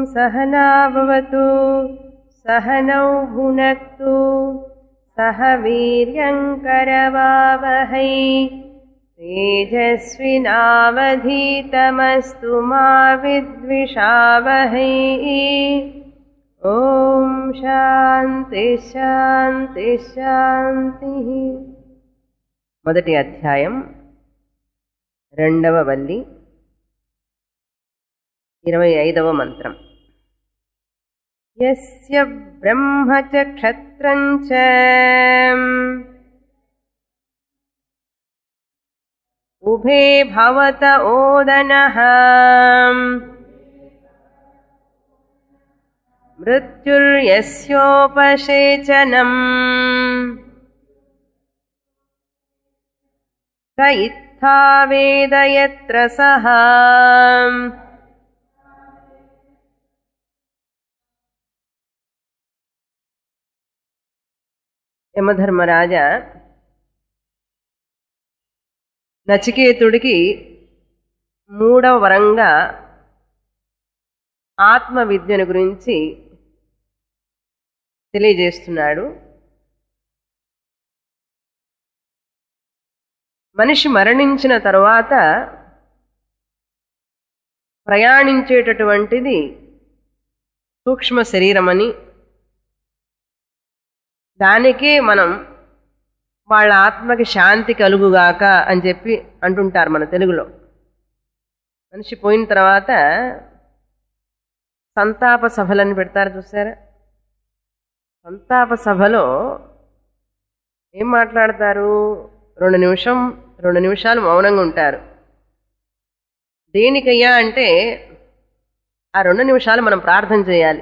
सहनाभवतु सहनौ भुनक्तु सह वीर्यङ्करवावहै तेजस्विनावधीतमस्तु मा विद्विषावहै ॐ శాంతి శాంతి శాంతి మొదటి అధ్యాయం రెండవ వల్లి ఇరవై ఐదవ మంత్రం యస్య బ్రహ్మ చ క్షత్రం చ ఉభే భవత ఓదనః మృత్యుర్యస్యోపసేచనम् క ఇత్థా వేద యత్ర సహ యమధర్మరాజ నచికేతుడికి మూడవ వరంగా ఆత్మ విద్యను గురించి తెలియజేస్తున్నాడు మనిషి మరణించిన తరువాత ప్రయాణించేటటువంటిది సూక్ష్మ శరీరమని దానికే మనం వాళ్ళ ఆత్మకి శాంతి కలుగుగాక అని చెప్పి అంటుంటారు మన తెలుగులో మనిషి పోయిన తర్వాత సంతాప సభలని పెడతారు చూసారా సంతాప సభలో ఏం మాట్లాడతారు రెండు నిమిషం రెండు నిమిషాలు మౌనంగా ఉంటారు దేనికయ్యా అంటే ఆ రెండు నిమిషాలు మనం ప్రార్థన చేయాలి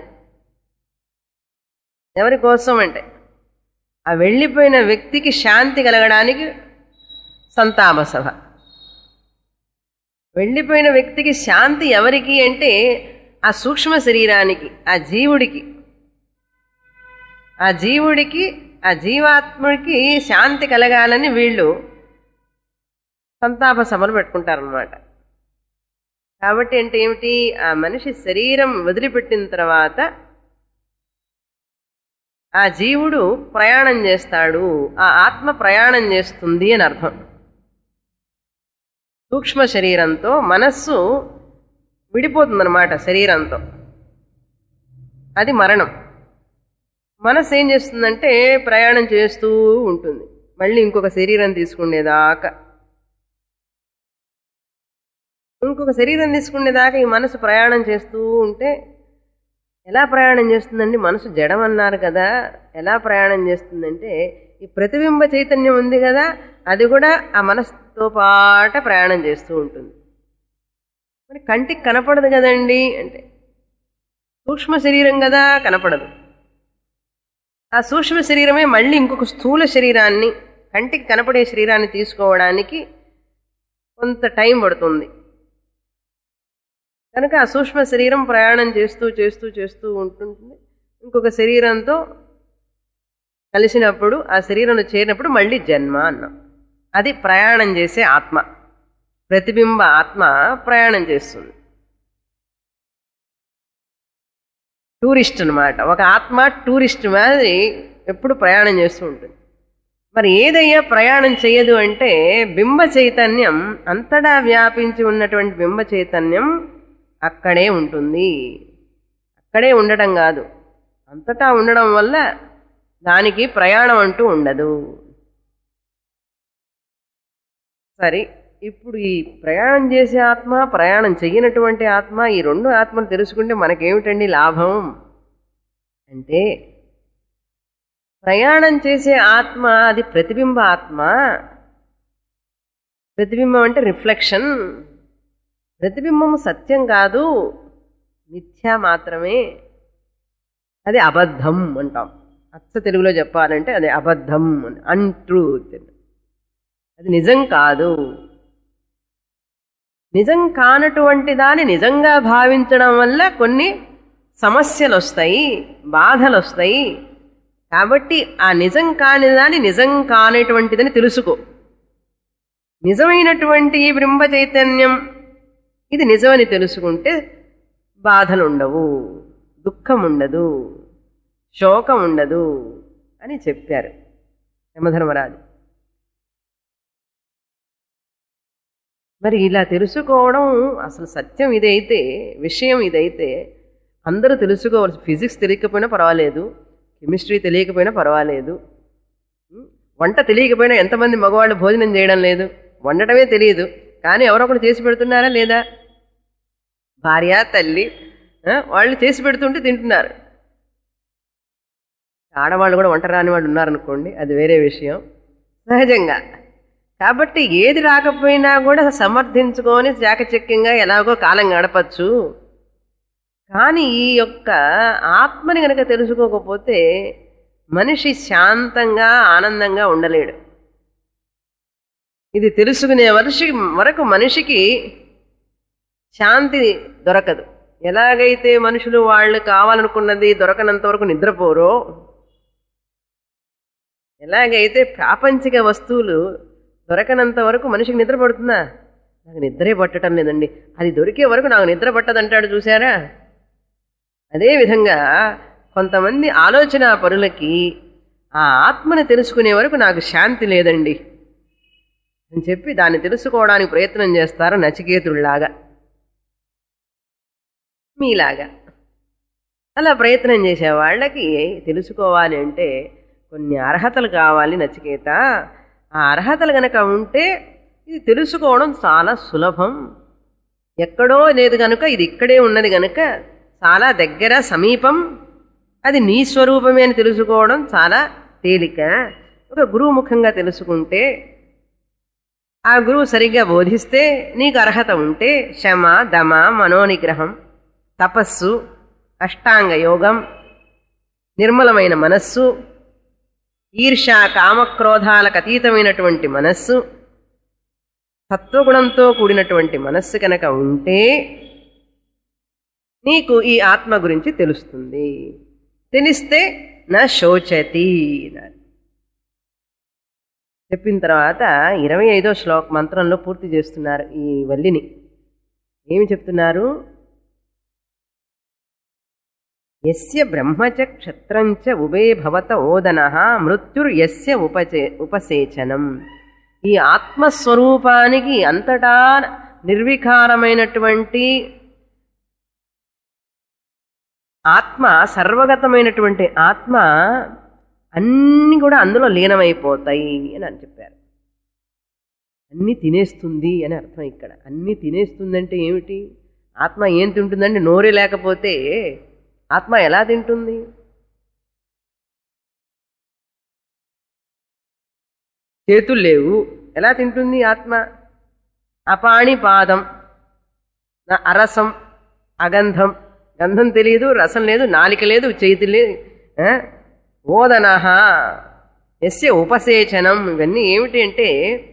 ఎవరి కోసం అంటే ఆ వెళ్ళిపోయిన వ్యక్తికి శాంతి కలగడానికి సంతాప సభ వెళ్ళిపోయిన వ్యక్తికి శాంతి ఎవరికి అంటే ఆ సూక్ష్మ శరీరానికి ఆ జీవుడికి ఆ జీవుడికి ఆ జీవాత్ముడికి శాంతి కలగాలని వీళ్ళు సంతాప సభలు పెట్టుకుంటారనమాట కాబట్టి అంటే ఏమిటి ఆ మనిషి శరీరం వదిలిపెట్టిన తర్వాత ఆ జీవుడు ప్రయాణం చేస్తాడు ఆ ఆత్మ ప్రయాణం చేస్తుంది అని అర్థం సూక్ష్మ శరీరంతో మనస్సు విడిపోతుందన్నమాట శరీరంతో అది మరణం మనసు ఏం చేస్తుందంటే ప్రయాణం చేస్తూ ఉంటుంది మళ్ళీ ఇంకొక శరీరం తీసుకునేదాకా ఇంకొక శరీరం తీసుకునేదాకా ఈ మనసు ప్రయాణం చేస్తూ ఉంటే ఎలా ప్రయాణం చేస్తుందండి మనసు జడం అన్నారు కదా ఎలా ప్రయాణం చేస్తుందంటే ఈ ప్రతిబింబ చైతన్యం ఉంది కదా అది కూడా ఆ మనసుతో పాట ప్రయాణం చేస్తూ ఉంటుంది మరి కంటికి కనపడదు కదండి అంటే సూక్ష్మ శరీరం కదా కనపడదు ఆ సూక్ష్మ శరీరమే మళ్ళీ ఇంకొక స్థూల శరీరాన్ని కంటికి కనపడే శరీరాన్ని తీసుకోవడానికి కొంత టైం పడుతుంది కనుక ఆ సూక్ష్మ శరీరం ప్రయాణం చేస్తూ చేస్తూ చేస్తూ ఉంటుంది ఇంకొక శరీరంతో కలిసినప్పుడు ఆ శరీరంలో చేరినప్పుడు మళ్ళీ జన్మ అన్నాం అది ప్రయాణం చేసే ఆత్మ ప్రతిబింబ ఆత్మ ప్రయాణం చేస్తుంది టూరిస్ట్ అనమాట ఒక ఆత్మ టూరిస్ట్ మాదిరి ఎప్పుడు ప్రయాణం చేస్తూ ఉంటుంది మరి ఏదయ్యా ప్రయాణం చేయదు అంటే బింబ చైతన్యం అంతటా వ్యాపించి ఉన్నటువంటి బింబ చైతన్యం అక్కడే ఉంటుంది అక్కడే ఉండటం కాదు అంతటా ఉండడం వల్ల దానికి ప్రయాణం అంటూ ఉండదు సరే ఇప్పుడు ఈ ప్రయాణం చేసే ఆత్మ ప్రయాణం చెయ్యనటువంటి ఆత్మ ఈ రెండు ఆత్మలు తెలుసుకుంటే మనకేమిటండి లాభం అంటే ప్రయాణం చేసే ఆత్మ అది ప్రతిబింబ ఆత్మ ప్రతిబింబం అంటే రిఫ్లెక్షన్ ప్రతిబింబం సత్యం కాదు మిథ్య మాత్రమే అది అబద్ధం అంటాం అచ్చ తెలుగులో చెప్పాలంటే అది అబద్ధం అన్ట్రూత్ అది నిజం కాదు నిజం కానటువంటి దాన్ని నిజంగా భావించడం వల్ల కొన్ని సమస్యలు వస్తాయి బాధలు వస్తాయి కాబట్టి ఆ నిజం కాని దాన్ని నిజం కానటువంటిదని తెలుసుకో నిజమైనటువంటి ఈ బ్రహ్మ చైతన్యం ఇది నిజమని తెలుసుకుంటే బాధలు ఉండవు దుఃఖం ఉండదు శోకం ఉండదు అని చెప్పారు యమధర్మరాజు మరి ఇలా తెలుసుకోవడం అసలు సత్యం ఇదైతే విషయం ఇదైతే అందరూ తెలుసుకోవాల్సి ఫిజిక్స్ తెలియకపోయినా పర్వాలేదు కెమిస్ట్రీ తెలియకపోయినా పర్వాలేదు ఉం? వంట తెలియకపోయినా ఎంతమంది మగవాళ్ళు భోజనం చేయడం లేదు వండటమే తెలియదు కానీ ఎవరొకరు చేసి పెడుతున్నారా లేదా భార్య తల్లి ఆ, వాళ్ళు చేసి పెడుతుంటే తింటున్నారు ఆడవాళ్ళు కూడా వంట రాని వాళ్ళు ఉన్నారనుకోండి అది వేరే విషయం సహజంగా కాబట్టి ఏది రాకపోయినా కూడా సమర్థించుకొని చాకచక్యంగా ఎలాగో కాలం గడపచ్చు కానీ ఈ యొక్క ఆత్మని గనక తెలుసుకోకపోతే మనిషి శాంతంగా ఆనందంగా ఉండలేడు ఇది తెలుసుకునే వరసి వరకు మనిషికి శాంతి దొరకదు ఎలాగైతే మనుషులు వాళ్ళు కావాలనుకున్నది దొరకనంత వరకు నిద్రపోరో ఎలాగైతే ప్రాపంచిక వస్తువులు దొరకనంత వరకు మనిషికి నిద్ర పడుతుందా నాకు నిద్రే పట్టడం లేదండి అది దొరికే వరకు నాకు నిద్ర పట్టదంటాడు చూసారా అదేవిధంగా కొంతమంది ఆలోచన పరులకి ఆ ఆత్మని తెలుసుకునే వరకు నాకు శాంతి లేదండి అని చెప్పి దాన్ని తెలుసుకోవడానికి ప్రయత్నం చేస్తారు నచికేతుడిలాగా మీలాగా అలా ప్రయత్నం చేసే వాళ్ళకి తెలుసుకోవాలి అంటే కొన్ని అర్హతలు కావాలి నచికేత ఆ అర్హతలు గనక ఉంటే ఇది తెలుసుకోవడం చాలా సులభం ఎక్కడో లేదు కనుక ఇది ఇక్కడే ఉన్నది గనుక చాలా దగ్గర సమీపం అది నీ స్వరూపమే అని తెలుసుకోవడం చాలా తేలిక ఒక గురువు ముఖంగా తెలుసుకుంటే ఆ గురువు సరిగ్గా బోధిస్తే నీకు అర్హత ఉంటే శమ దమ మనోనిగ్రహం తపస్సు అష్టాంగ యోగం నిర్మలమైన మనస్సు ఈర్ష కామక్రోధాలకు అతీతమైనటువంటి మనస్సు సత్వగుణంతో కూడినటువంటి మనస్సు కనుక ఉంటే నీకు ఈ ఆత్మ గురించి తెలుస్తుంది తెలిస్తే నా శోచతి అన్నారు చెప్పిన తర్వాత ఇరవై ఐదో శ్లోక మంత్రంలో పూర్తి చేస్తున్నారు ఈ వల్లిని ఏమి చెప్తున్నారు ఎస్య బ్రహ్మచ క్షత్రంచ ఉభే భవత ఓదన మృత్యుర్యస్య ఉపచే ఉపసేచనం ఈ ఆత్మస్వరూపానికి అంతటా నిర్వికారమైనటువంటి ఆత్మ సర్వగతమైనటువంటి ఆత్మ అన్నీ కూడా అందులో లీనమైపోతాయి అని అని చెప్పారు అన్నీ తినేస్తుంది అని అర్థం ఇక్కడ అన్నీ తినేస్తుందంటే ఏమిటి ఆత్మ ఏం తింటుందంటే నోరే లేకపోతే ఆత్మ ఎలా తింటుంది చేతులు లేవు ఎలా తింటుంది ఆత్మ అపాణి పాదం నా అరసం అగంధం గంధం తెలియదు రసం లేదు నాలిక లేదు చేతి లేదు ఆ? ఓదనహ ఎస్య ఉపసేచనం ఇవన్నీ ఏమిటి అంటే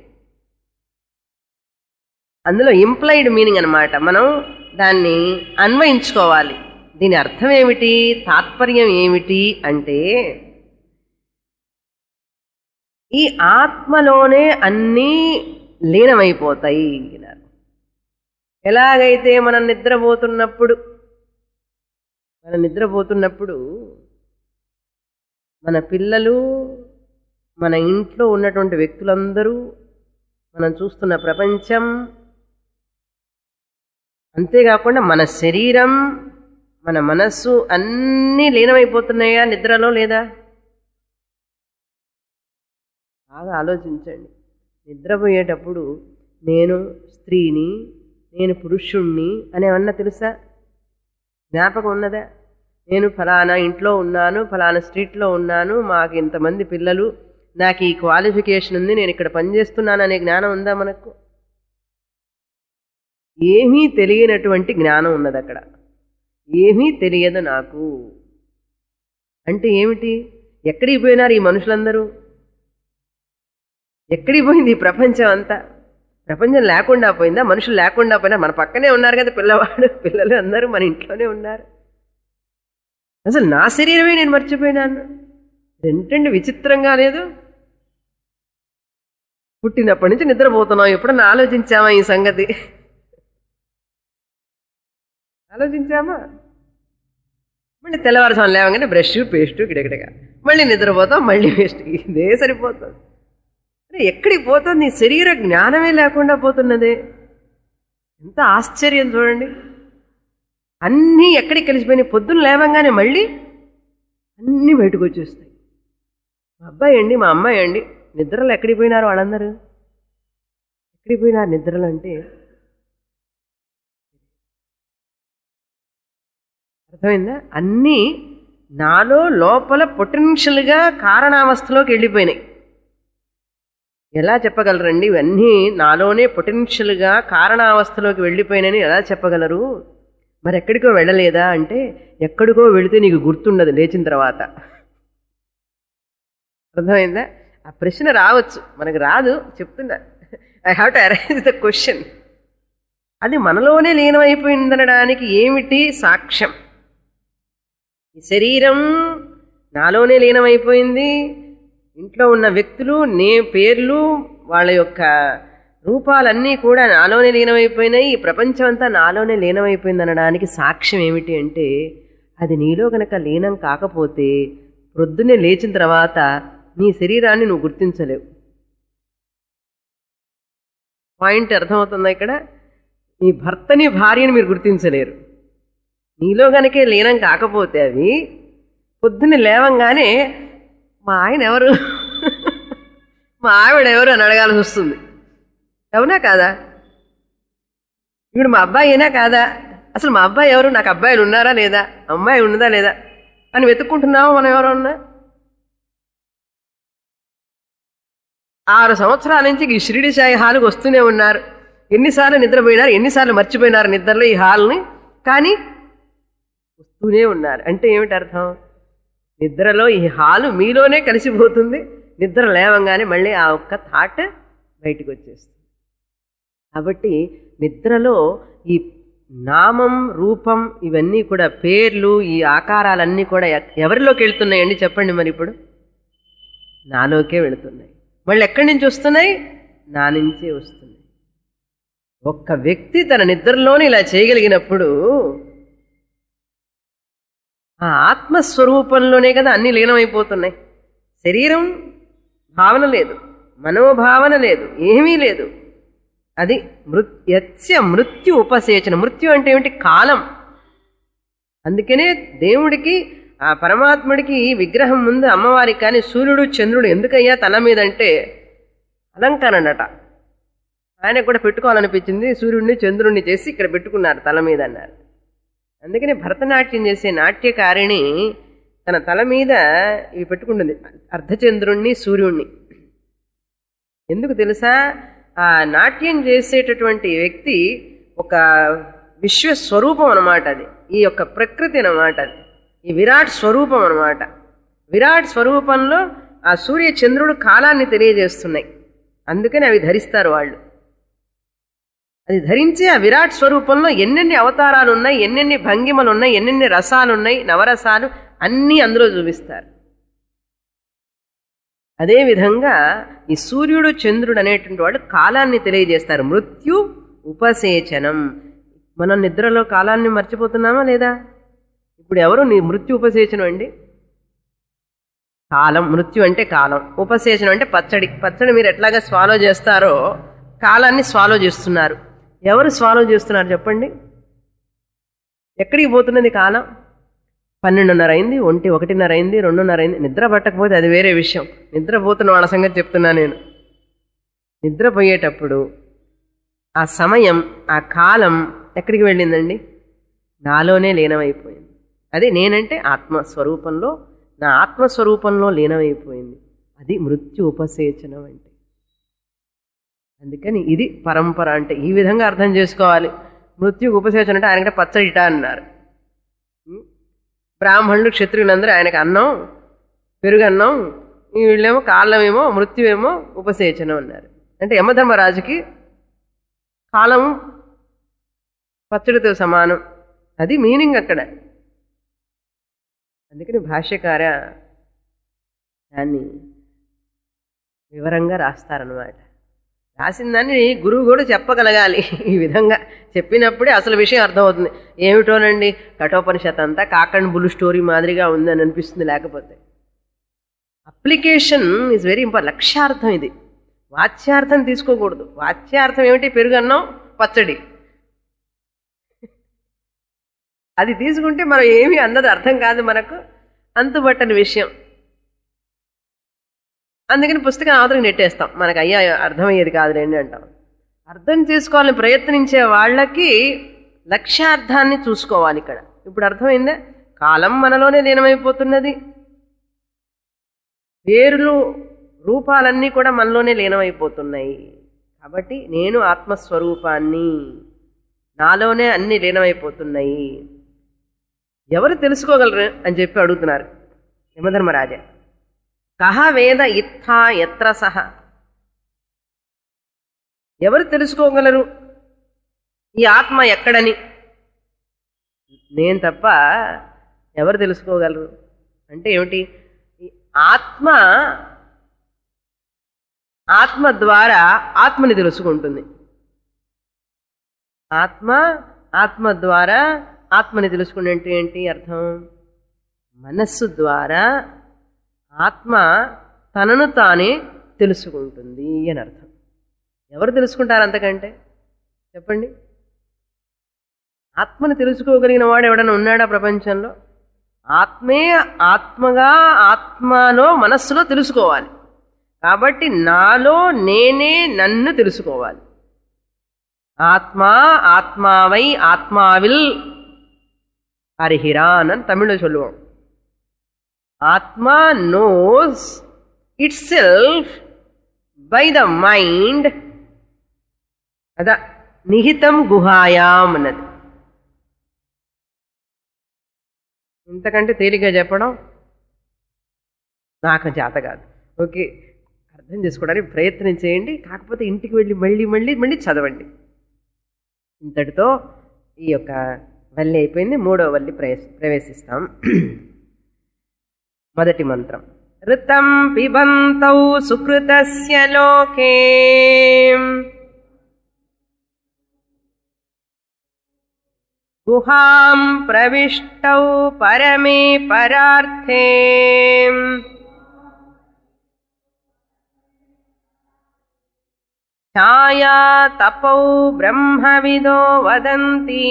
అందులో ఇంప్లైడ్ మీనింగ్ అనమాట మనం దాన్ని అన్వయించుకోవాలి దీని అర్థం ఏమిటి తాత్పర్యం ఏమిటి అంటే ఈ ఆత్మలోనే అన్నీ లీనమైపోతాయి అన్నారు ఎలాగైతే మనం నిద్రపోతున్నప్పుడు మనం నిద్రపోతున్నప్పుడు మన పిల్లలు మన ఇంట్లో ఉన్నటువంటి వ్యక్తులందరూ మనం చూస్తున్న ప్రపంచం అంతేకాకుండా మన శరీరం మన మనస్సు అన్నీ లీనమైపోతున్నాయా నిద్రలో లేదా బాగా ఆలోచించండి నిద్రపోయేటప్పుడు నేను స్త్రీని నేను పురుషుణ్ణి అనేవన్నా తెలుసా జ్ఞాపకం ఉన్నదా నేను ఫలానా ఇంట్లో ఉన్నాను ఫలానా స్ట్రీట్లో ఉన్నాను మాకు ఇంతమంది పిల్లలు నాకు ఈ క్వాలిఫికేషన్ ఉంది నేను ఇక్కడ పనిచేస్తున్నాను అనే జ్ఞానం ఉందా మనకు ఏమీ తెలియనటువంటి జ్ఞానం ఉన్నది అక్కడ ఏమీ తెలియదు నాకు అంటే ఏమిటి ఎక్కడికి పోయినారు ఈ మనుషులందరూ ఎక్కడికి పోయింది ఈ ప్రపంచం అంతా ప్రపంచం లేకుండా పోయిందా మనుషులు లేకుండా పోయినా మన పక్కనే ఉన్నారు కదా పిల్లవాడు పిల్లలు అందరూ మన ఇంట్లోనే ఉన్నారు అసలు నా శరీరమే నేను మర్చిపోయినాను ఏంటండి విచిత్రంగా లేదు పుట్టినప్పటి నుంచి నిద్రపోతున్నాం ఎప్పుడన్నా ఆలోచించామా ఈ సంగతి ఆలోచించామా మళ్ళీ తెల్లవారుసాము లేవగానే బ్రష్ పేస్ట్ గిడగిడగా మళ్ళీ నిద్రపోతాం మళ్ళీ వేస్ట్ ఇదే సరిపోతుంది అరే ఎక్కడికి పోతుంది నీ శరీర జ్ఞానమే లేకుండా పోతున్నదే ఎంత ఆశ్చర్యం చూడండి అన్నీ ఎక్కడికి కలిసిపోయినాయి పొద్దున్న లేవంగానే మళ్ళీ అన్నీ బయటకు వచ్చేస్తాయి మా అబ్బాయి అండి మా అమ్మాయి అండి నిద్రలు ఎక్కడికి పోయినారు వాళ్ళందరూ ఎక్కడికి పోయినారు నిద్రలు అంటే అర్థమైందా అన్నీ నాలో లోపల పొటెన్షియల్గా కారణావస్థలోకి వెళ్ళిపోయినాయి ఎలా చెప్పగలరండి ఇవన్నీ నాలోనే పొటెన్షియల్గా కారణావస్థలోకి వెళ్ళిపోయినని ఎలా చెప్పగలరు మరి ఎక్కడికో వెళ్ళలేదా అంటే ఎక్కడికో వెళితే నీకు గుర్తుండదు లేచిన తర్వాత అర్థమైందా ఆ ప్రశ్న రావచ్చు మనకు రాదు చెప్తున్నా I have to arrange the question అది మనలోనే లీనమైపోయిందనడానికి ఏమిటి సాక్ష్యం ఈ శరీరం నాలోనే లీనమైపోయింది ఇంట్లో ఉన్న వ్యక్తులు నే పేర్లు వాళ్ళ యొక్క రూపాలన్నీ కూడా నాలోనే లీనమైపోయినాయి ఈ ప్రపంచం అంతా నాలోనే లీనమైపోయింది అనడానికి సాక్ష్యం ఏమిటి అంటే అది నీలో కనుక లీనం కాకపోతే ప్రొద్దునే లేచిన తర్వాత నీ శరీరాన్ని నువ్వు గుర్తించలేవు పాయింట్ అర్థమవుతుందా ఇక్కడ నీ భర్తని భార్యని మీరు గుర్తించలేరు నీలో గనకే లీనం కాకపోతే అవి పొద్దున్న లేవంగానే మా ఆయన ఎవరు మా ఆవిడ ఎవరు అని అడగాల్సి వస్తుంది అవునా కాదా ఇప్పుడు మా అబ్బాయి అయినా కాదా అసలు మా అబ్బాయి ఎవరు నాకు అబ్బాయిలు ఉన్నారా లేదా అమ్మాయి ఉన్నదా లేదా అని వెతుక్కుంటున్నామా మనం ఎవరు ఉన్నా ఆరు సంవత్సరాల నుంచి ఈ షిరిడి సాయి హాల్కి వస్తూనే ఉన్నారు ఎన్నిసార్లు నిద్రపోయినారు ఎన్నిసార్లు మర్చిపోయినారు నిద్రలో ఈ హాల్ని కానీ వస్తూనే ఉన్నారు అంటే ఏమిటి అర్థం నిద్రలో ఈ హాలు మీలోనే కలిసిపోతుంది నిద్ర లేవంగానే మళ్ళీ ఆ ఒక్క థాట్ బయటికి వచ్చేస్తుంది కాబట్టి నిద్రలో ఈ నామం రూపం ఇవన్నీ కూడా పేర్లు ఈ ఆకారాలన్నీ కూడా ఎ- ఎవరిలోకి వెళ్తున్నాయండి చెప్పండి మరి ఇప్పుడు నాలోకే వెళుతున్నాయి మళ్ళీ ఎక్కడి నుంచి వస్తున్నాయి నా నుంచే వస్తున్నాయి ఒక్క వ్యక్తి తన నిద్రలోనే ఇలా చేయగలిగినప్పుడు ఆ ఆత్మస్వరూపంలోనే కదా అన్ని లీనమైపోతున్నాయి శరీరం భావన లేదు మనోభావన లేదు ఏమీ లేదు అది మృత్ యస్య మృత్యు ఉపసేచన మృత్యు అంటే ఏమిటి కాలం అందుకనే దేవుడికి ఆ పరమాత్ముడికి ఈ విగ్రహం ముందు అమ్మవారికి కానీ సూర్యుడు చంద్రుడు ఎందుకయ్యా తల మీద అంటే అలంకరణట ఆయనకు కూడా పెట్టుకోవాలనిపించింది సూర్యుడిని చంద్రుడిని చేసి ఇక్కడ పెట్టుకున్నారు తల మీద అన్నారు అందుకని భరతనాట్యం చేసే నాట్యకారిణి తన తల మీద ఇవి పెట్టుకుంటుంది అర్ధచంద్రుణ్ణి సూర్యుణ్ణి ఎందుకు తెలుసా ఆ నాట్యం చేసేటటువంటి వ్యక్తి ఒక విశ్వస్వరూపం అన్నమాట అది ఈ యొక్క ప్రకృతి అన్నమాట అది ఈ విరాట్ స్వరూపం అన్నమాట విరాట్ స్వరూపంలో ఆ సూర్య చంద్రుడు కాలాన్ని తెలియజేస్తున్నాయి అందుకని అవి ధరిస్తారు వాళ్ళు అది ధరించి ఆ విరాట్ స్వరూపంలో ఎన్నెన్ని అవతారాలు ఉన్నాయి ఎన్నెన్ని భంగిమలు ఉన్నాయి ఎన్నెన్ని రసాలు ఉన్నాయి నవరసాలు అన్నీ అందులో చూపిస్తారు అదేవిధంగా ఈ సూర్యుడు చంద్రుడు అనేటువంటి వాళ్ళు కాలాన్ని తెలియజేస్తారు మృత్యు ఉపసేచనం మనం నిద్రలో కాలాన్ని మర్చిపోతున్నామా లేదా ఇప్పుడు ఎవరు నీ మృత్యు ఉపసేచనం అండి కాలం మృత్యు అంటే కాలం ఉపసేచనం అంటే పచ్చడి పచ్చడి మీరు ఎట్లాగా స్వాలో చేస్తారో కాలాన్ని స్వాలో చేస్తున్నారు ఎవరు స్వాలో చేస్తున్నారు చెప్పండి ఎక్కడికి పోతున్నది కాలం పన్నెండున్నర అయింది ఒంటి ఒకటిన్నర అయింది రెండున్నర అయింది నిద్ర పట్టకపోతే అది వేరే విషయం నిద్రపోతున్న వాళ్ళ సంగతి చెప్తున్నా నేను నిద్రపోయేటప్పుడు ఆ సమయం ఆ కాలం ఎక్కడికి వెళ్ళిందండి నాలోనే లీనమైపోయింది అది నేనంటే ఆత్మస్వరూపంలో నా ఆత్మస్వరూపంలో లీనమైపోయింది అది మృత్యు ఉపసేచనం అంటే అందుకని ఇది పరంపర అంటే ఈ విధంగా అర్థం చేసుకోవాలి మృత్యు ఉపసేచన అంటే ఆయనకంటే పచ్చడిట అన్నారు ఉం? బ్రాహ్మణులు క్షత్రియులందరూ ఆయనకు అన్నం పెరుగన్నం వీళ్ళేమో కాళ్ళమేమో మృత్యువేమో ఉపసేచనం అన్నారు అంటే యమధర్మరాజుకి కాలం పచ్చడితో సమానం అది మీనింగ్ అక్కడ అందుకని భాష్యకార దాన్ని వివరంగా రాస్తారనమాట రాసిందని గురువు కూడా చెప్పగలగాలి ఈ విధంగా చెప్పినప్పుడే అసలు విషయం అర్థమవుతుంది ఏమిటోనండి కఠోపనిషత్ అంతా కాకండ్ బుల్ స్టోరీ మాదిరిగా ఉందని అనిపిస్తుంది లేకపోతే అప్లికేషన్ ఈజ్ వెరీ ఇంపార్టెంట్ లక్ష్యార్థం ఇది వాచ్యార్థం తీసుకోకూడదు వాచ్యార్థం ఏమిటి పెరుగన్నం పచ్చడి అది తీసుకుంటే మనం ఏమీ అన్నది అర్థం కాదు మనకు అంతుబట్టని విషయం అందుకని పుస్తకం అవతలకి నెట్టేస్తాం మనకు అయ్యా అర్థమయ్యేది కాదులేండి అంటాం అర్థం చేసుకోవాలని ప్రయత్నించే వాళ్ళకి లక్ష్యార్థాన్ని చూసుకోవాలి ఇక్కడ ఇప్పుడు అర్థమైందా కాలం మనలోనే లీనమైపోతున్నది పేర్లు రూపాలన్నీ కూడా మనలోనే లీనమైపోతున్నాయి కాబట్టి నేను ఆత్మస్వరూపాన్ని నాలోనే అన్ని లీనమైపోతున్నాయి ఎవరు తెలుసుకోగలరు అని చెప్పి అడుగుతున్నారు యమధర్మరాజా కహ వేద ఇత్థా ఎత్ర సహ ఎవరు తెలుసుకోగలరు ఈ ఆత్మ ఎక్కడని నేను తప్ప ఎవరు తెలుసుకోగలరు అంటే ఏమిటి ఈ ఆత్మ ఆత్మ ద్వారా ఆత్మని తెలుసుకుంటుంది ఆత్మ ఆత్మ ద్వారా ఆత్మని తెలుసుకుంటే అంటే ఏంటి అర్థం మనస్సు ద్వారా ఆత్మ తనను తానే తెలుసుకుంటుంది అని అర్థం ఎవరు తెలుసుకుంటారు అంతకంటే చెప్పండి ఆత్మని తెలుసుకోగలిగిన వాడు ఎవడైనా ఉన్నాడా ప్రపంచంలో ఆత్మే ఆత్మగా ఆత్మలో మనస్సులో తెలుసుకోవాలి కాబట్టి నాలో నేనే నన్ను తెలుసుకోవాలి ఆత్మ ఆత్మావై ఆత్మావిల్ அறிகிறான் అని తమిళలో சொல்லுவோம் ఆత్మ knows itself by the mind అదా నిహితం గుహాయాం అన్నది ఇంతకంటే తేలిగ్గా చెప్పడం నాకు చేత కాదు ఓకే అర్థం చేసుకోవడానికి ప్రయత్నం చేయండి కాకపోతే ఇంటికి వెళ్ళి మళ్ళీ మళ్ళీ మళ్ళీ చదవండి ఇంతటితో ఈ యొక్క వల్లి అయిపోయింది మూడో వల్లి ప్రవేశ ప్రవేశిస్తాం మొదటి మంత్రం ఋతం పిబంతౌ సుకృతస్య లోకే గుహాం ప్రవిష్టౌ పరమే పరార్థే ఛాయా తపౌ బ్రహ్మవిదో వదంతి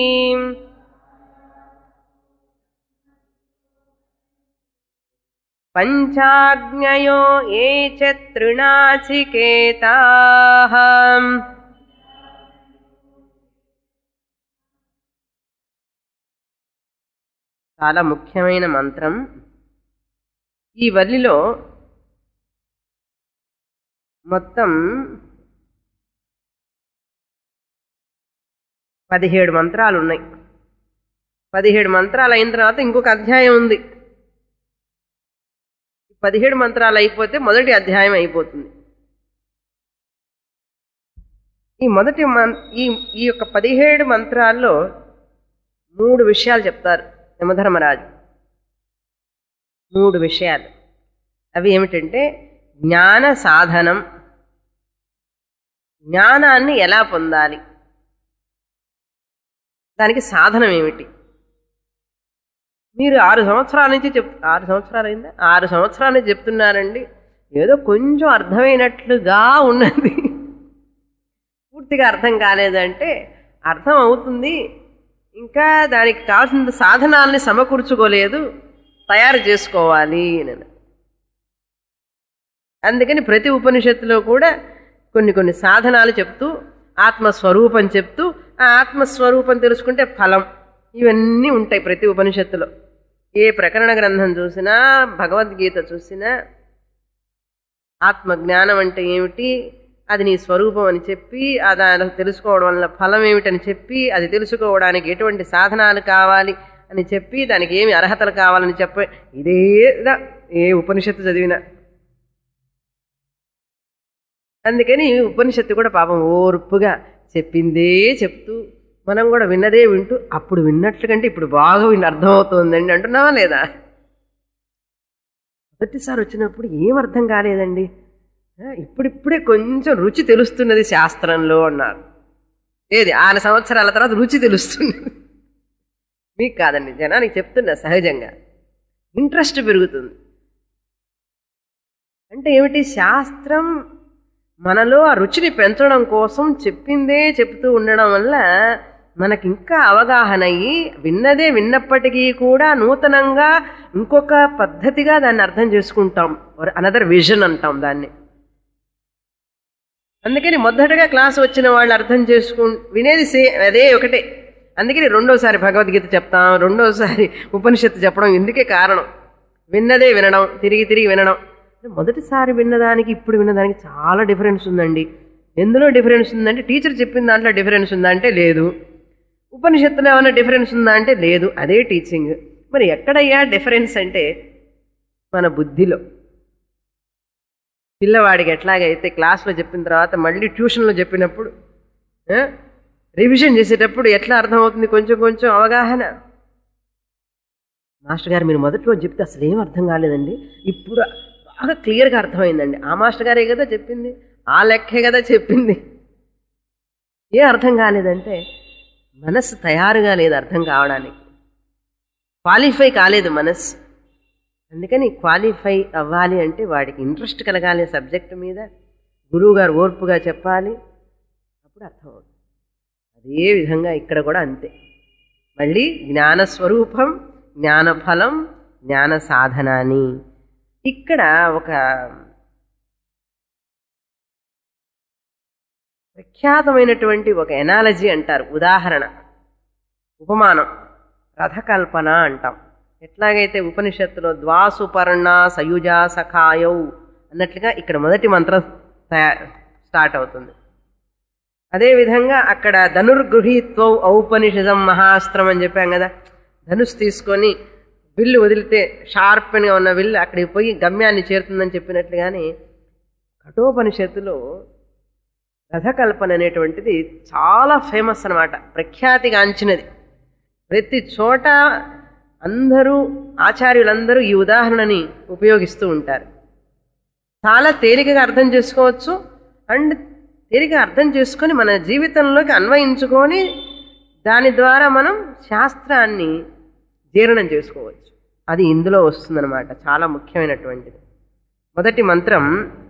పంచాజ్ఞయో ఏ చ తృణాచికేతా చాలా ముఖ్యమైన మంత్రం ఈ వల్లిలో మొత్తం పదిహేడు మంత్రాలు ఉన్నాయి పదిహేడు మంత్రాలు అయిన తర్వాత ఇంకొక అధ్యాయం ఉంది పదిహేడు మంత్రాలు అయిపోతే మొదటి అధ్యాయం అయిపోతుంది ఈ మొదటి మం ఈ ఈ యొక్క పదిహేడు మంత్రాల్లో మూడు విషయాలు చెప్తారు యమధర్మరాజు మూడు విషయాలు అవి ఏమిటంటే జ్ఞాన సాధనం జ్ఞానాన్ని ఎలా పొందాలి దానికి సాధనం ఏమిటి మీరు ఆరు సంవత్సరాల నుంచి చెప్ ఆరు సంవత్సరాలు అయిందా ఆరు సంవత్సరాల నుంచి చెప్తున్నారండి ఏదో కొంచెం అర్థమైనట్లుగా ఉన్నది పూర్తిగా అర్థం కాలేదంటే అర్థం అవుతుంది ఇంకా దానికి కావాల్సిన సాధనాలని సమకూర్చుకోలేదు తయారు చేసుకోవాలి అని అందుకని ప్రతి ఉపనిషత్తులో కూడా కొన్ని కొన్ని సాధనాలు చెప్తూ ఆత్మస్వరూపం చెప్తూ ఆ ఆత్మస్వరూపం తెలుసుకుంటే ఫలం ఇవన్నీ ఉంటాయి ప్రతి ఉపనిషత్తులో ఏ ప్రకరణ గ్రంథం చూసినా భగవద్గీత చూసినా ఆత్మజ్ఞానం అంటే ఏమిటి అది నీ స్వరూపం అని చెప్పి ఆ దాని తెలుసుకోవడం వల్ల ఫలం ఏమిటని చెప్పి అది తెలుసుకోవడానికి ఎటువంటి సాధనాలు కావాలి అని చెప్పి దానికి ఏమి అర్హతలు కావాలని చెప్ప ఇదేదా ఏ ఉపనిషత్తు చదివినా అందుకని ఈ ఉపనిషత్తు కూడా పాపం ఓర్పుగా చెప్పిందే చెప్తూ మనం కూడా విన్నదే వింటూ అప్పుడు విన్నట్లు కంటే ఇప్పుడు బాగా విని అర్థమవుతోందండి అంటున్నావా లేదా మొదటిసారి వచ్చినప్పుడు ఏం అర్థం కాలేదండి ఆ, ఇప్పుడిప్పుడే కొంచెం రుచి తెలుస్తున్నది శాస్త్రంలో అన్నారు ఏది ఆరు సంవత్సరాల తర్వాత రుచి తెలుస్తుంది మీకు కాదండి జనానికి చెప్తున్నా సహజంగా ఇంట్రెస్ట్ పెరుగుతుంది అంటే ఏమిటి శాస్త్రం మనలో ఆ రుచిని పెంచడం కోసం చెప్పిందే చెప్తూ ఉండడం వల్ల మనకి ఇంకా అవగాహన అయ్యి విన్నదే విన్నప్పటికీ కూడా నూతనంగా ఇంకొక పద్ధతిగా దాన్ని అర్థం చేసుకుంటాం అనదర్ విజన్ అంటాం దాన్ని అందుకని మొదటగా క్లాస్ వచ్చిన వాళ్ళు అర్థం చేసుకు వినేది సే అదే ఒకటే అందుకని రెండోసారి భగవద్గీత చెప్తాం రెండోసారి ఉపనిషత్తు చెప్పడం ఇందుకే కారణం విన్నదే వినడం తిరిగి తిరిగి వినడం మొదటిసారి విన్నదానికి ఇప్పుడు విన్నదానికి చాలా డిఫరెన్స్ ఉందండి ఎందులో డిఫరెన్స్ ఉందంటే టీచర్ చెప్పిన దాంట్లో డిఫరెన్స్ ఉందా అంటే లేదు ఉపనిషత్తులో ఏమైనా డిఫరెన్స్ ఉందా అంటే లేదు అదే టీచింగ్ మరి ఎక్కడయ్యా డిఫరెన్స్ అంటే మన బుద్ధిలో పిల్లవాడికి ఎట్లాగైతే క్లాస్లో చెప్పిన తర్వాత మళ్ళీ ట్యూషన్లో చెప్పినప్పుడు ఆ, రివిజన్ చేసేటప్పుడు ఎట్లా అర్థమవుతుంది కొంచెం కొంచెం అవగాహన మాస్టర్ గారు మీరు మొదటి రోజు చెప్తే అసలు ఏం అర్థం కాలేదండి ఇప్పుడు బాగా క్లియర్గా అర్థమైందండి ఆ మాస్టర్ గారే కదా చెప్పింది ఆ లెక్కే కదా చెప్పింది ఏ అర్థం కాలేదంటే మనస్సు తయారుగా లేదు అర్థం కావడానికి క్వాలిఫై కాలేదు మనస్సు అందుకని క్వాలిఫై అవ్వాలి అంటే వాడికి ఇంట్రెస్ట్ కలగాలి సబ్జెక్ట్ మీద గురువు గారు ఓర్పుగా చెప్పాలి అప్పుడు అర్థమవుతుంది అదే విధంగా ఇక్కడ కూడా అంతే మళ్ళీ జ్ఞానస్వరూపం జ్ఞానఫలం జ్ఞాన సాధనాని ఇక్కడ ఒక ప్రఖ్యాతమైనటువంటి ఒక ఎనాలజీ అంటారు ఉదాహరణ ఉపమానం రథకల్పన అంటాం ఎట్లాగైతే ఉపనిషత్తులో ద్వాసుపర్ణ సయుజ సఖాయౌ అన్నట్లుగా ఇక్కడ మొదటి మంత్రం తయా- స్టార్ట్ అవుతుంది అదేవిధంగా అక్కడ ధనుర్గృహీత్వ ఔపనిషదం మహాస్త్రం అని చెప్పాం కదా ధనుసు తీసుకొని విల్లు వదిలితే షార్ప్గా ఉన్న విల్లు అక్కడికి పోయి గమ్యాన్ని చేరుతుందని చెప్పినట్లుగానే కఠోపనిషత్తులో రథకల్పన అనేటువంటిది చాలా ఫేమస్ అన్నమాట ప్రఖ్యాతిగాంచినది ప్రతి చోట అందరూ ఆచార్యులందరూ ఈ ఉదాహరణని ఉపయోగిస్తూ ఉంటారు చాలా తేలికగా అర్థం చేసుకోవచ్చు అండ్ తేలికగా అర్థం చేసుకొని మన జీవితంలోకి అన్వయించుకొని దాని ద్వారా మనం శాస్త్రాన్ని జీర్ణం చేసుకోవచ్చు అది ఇందులో వస్తుందన్నమాట చాలా ముఖ్యమైనటువంటిది మొదటి మంత్రం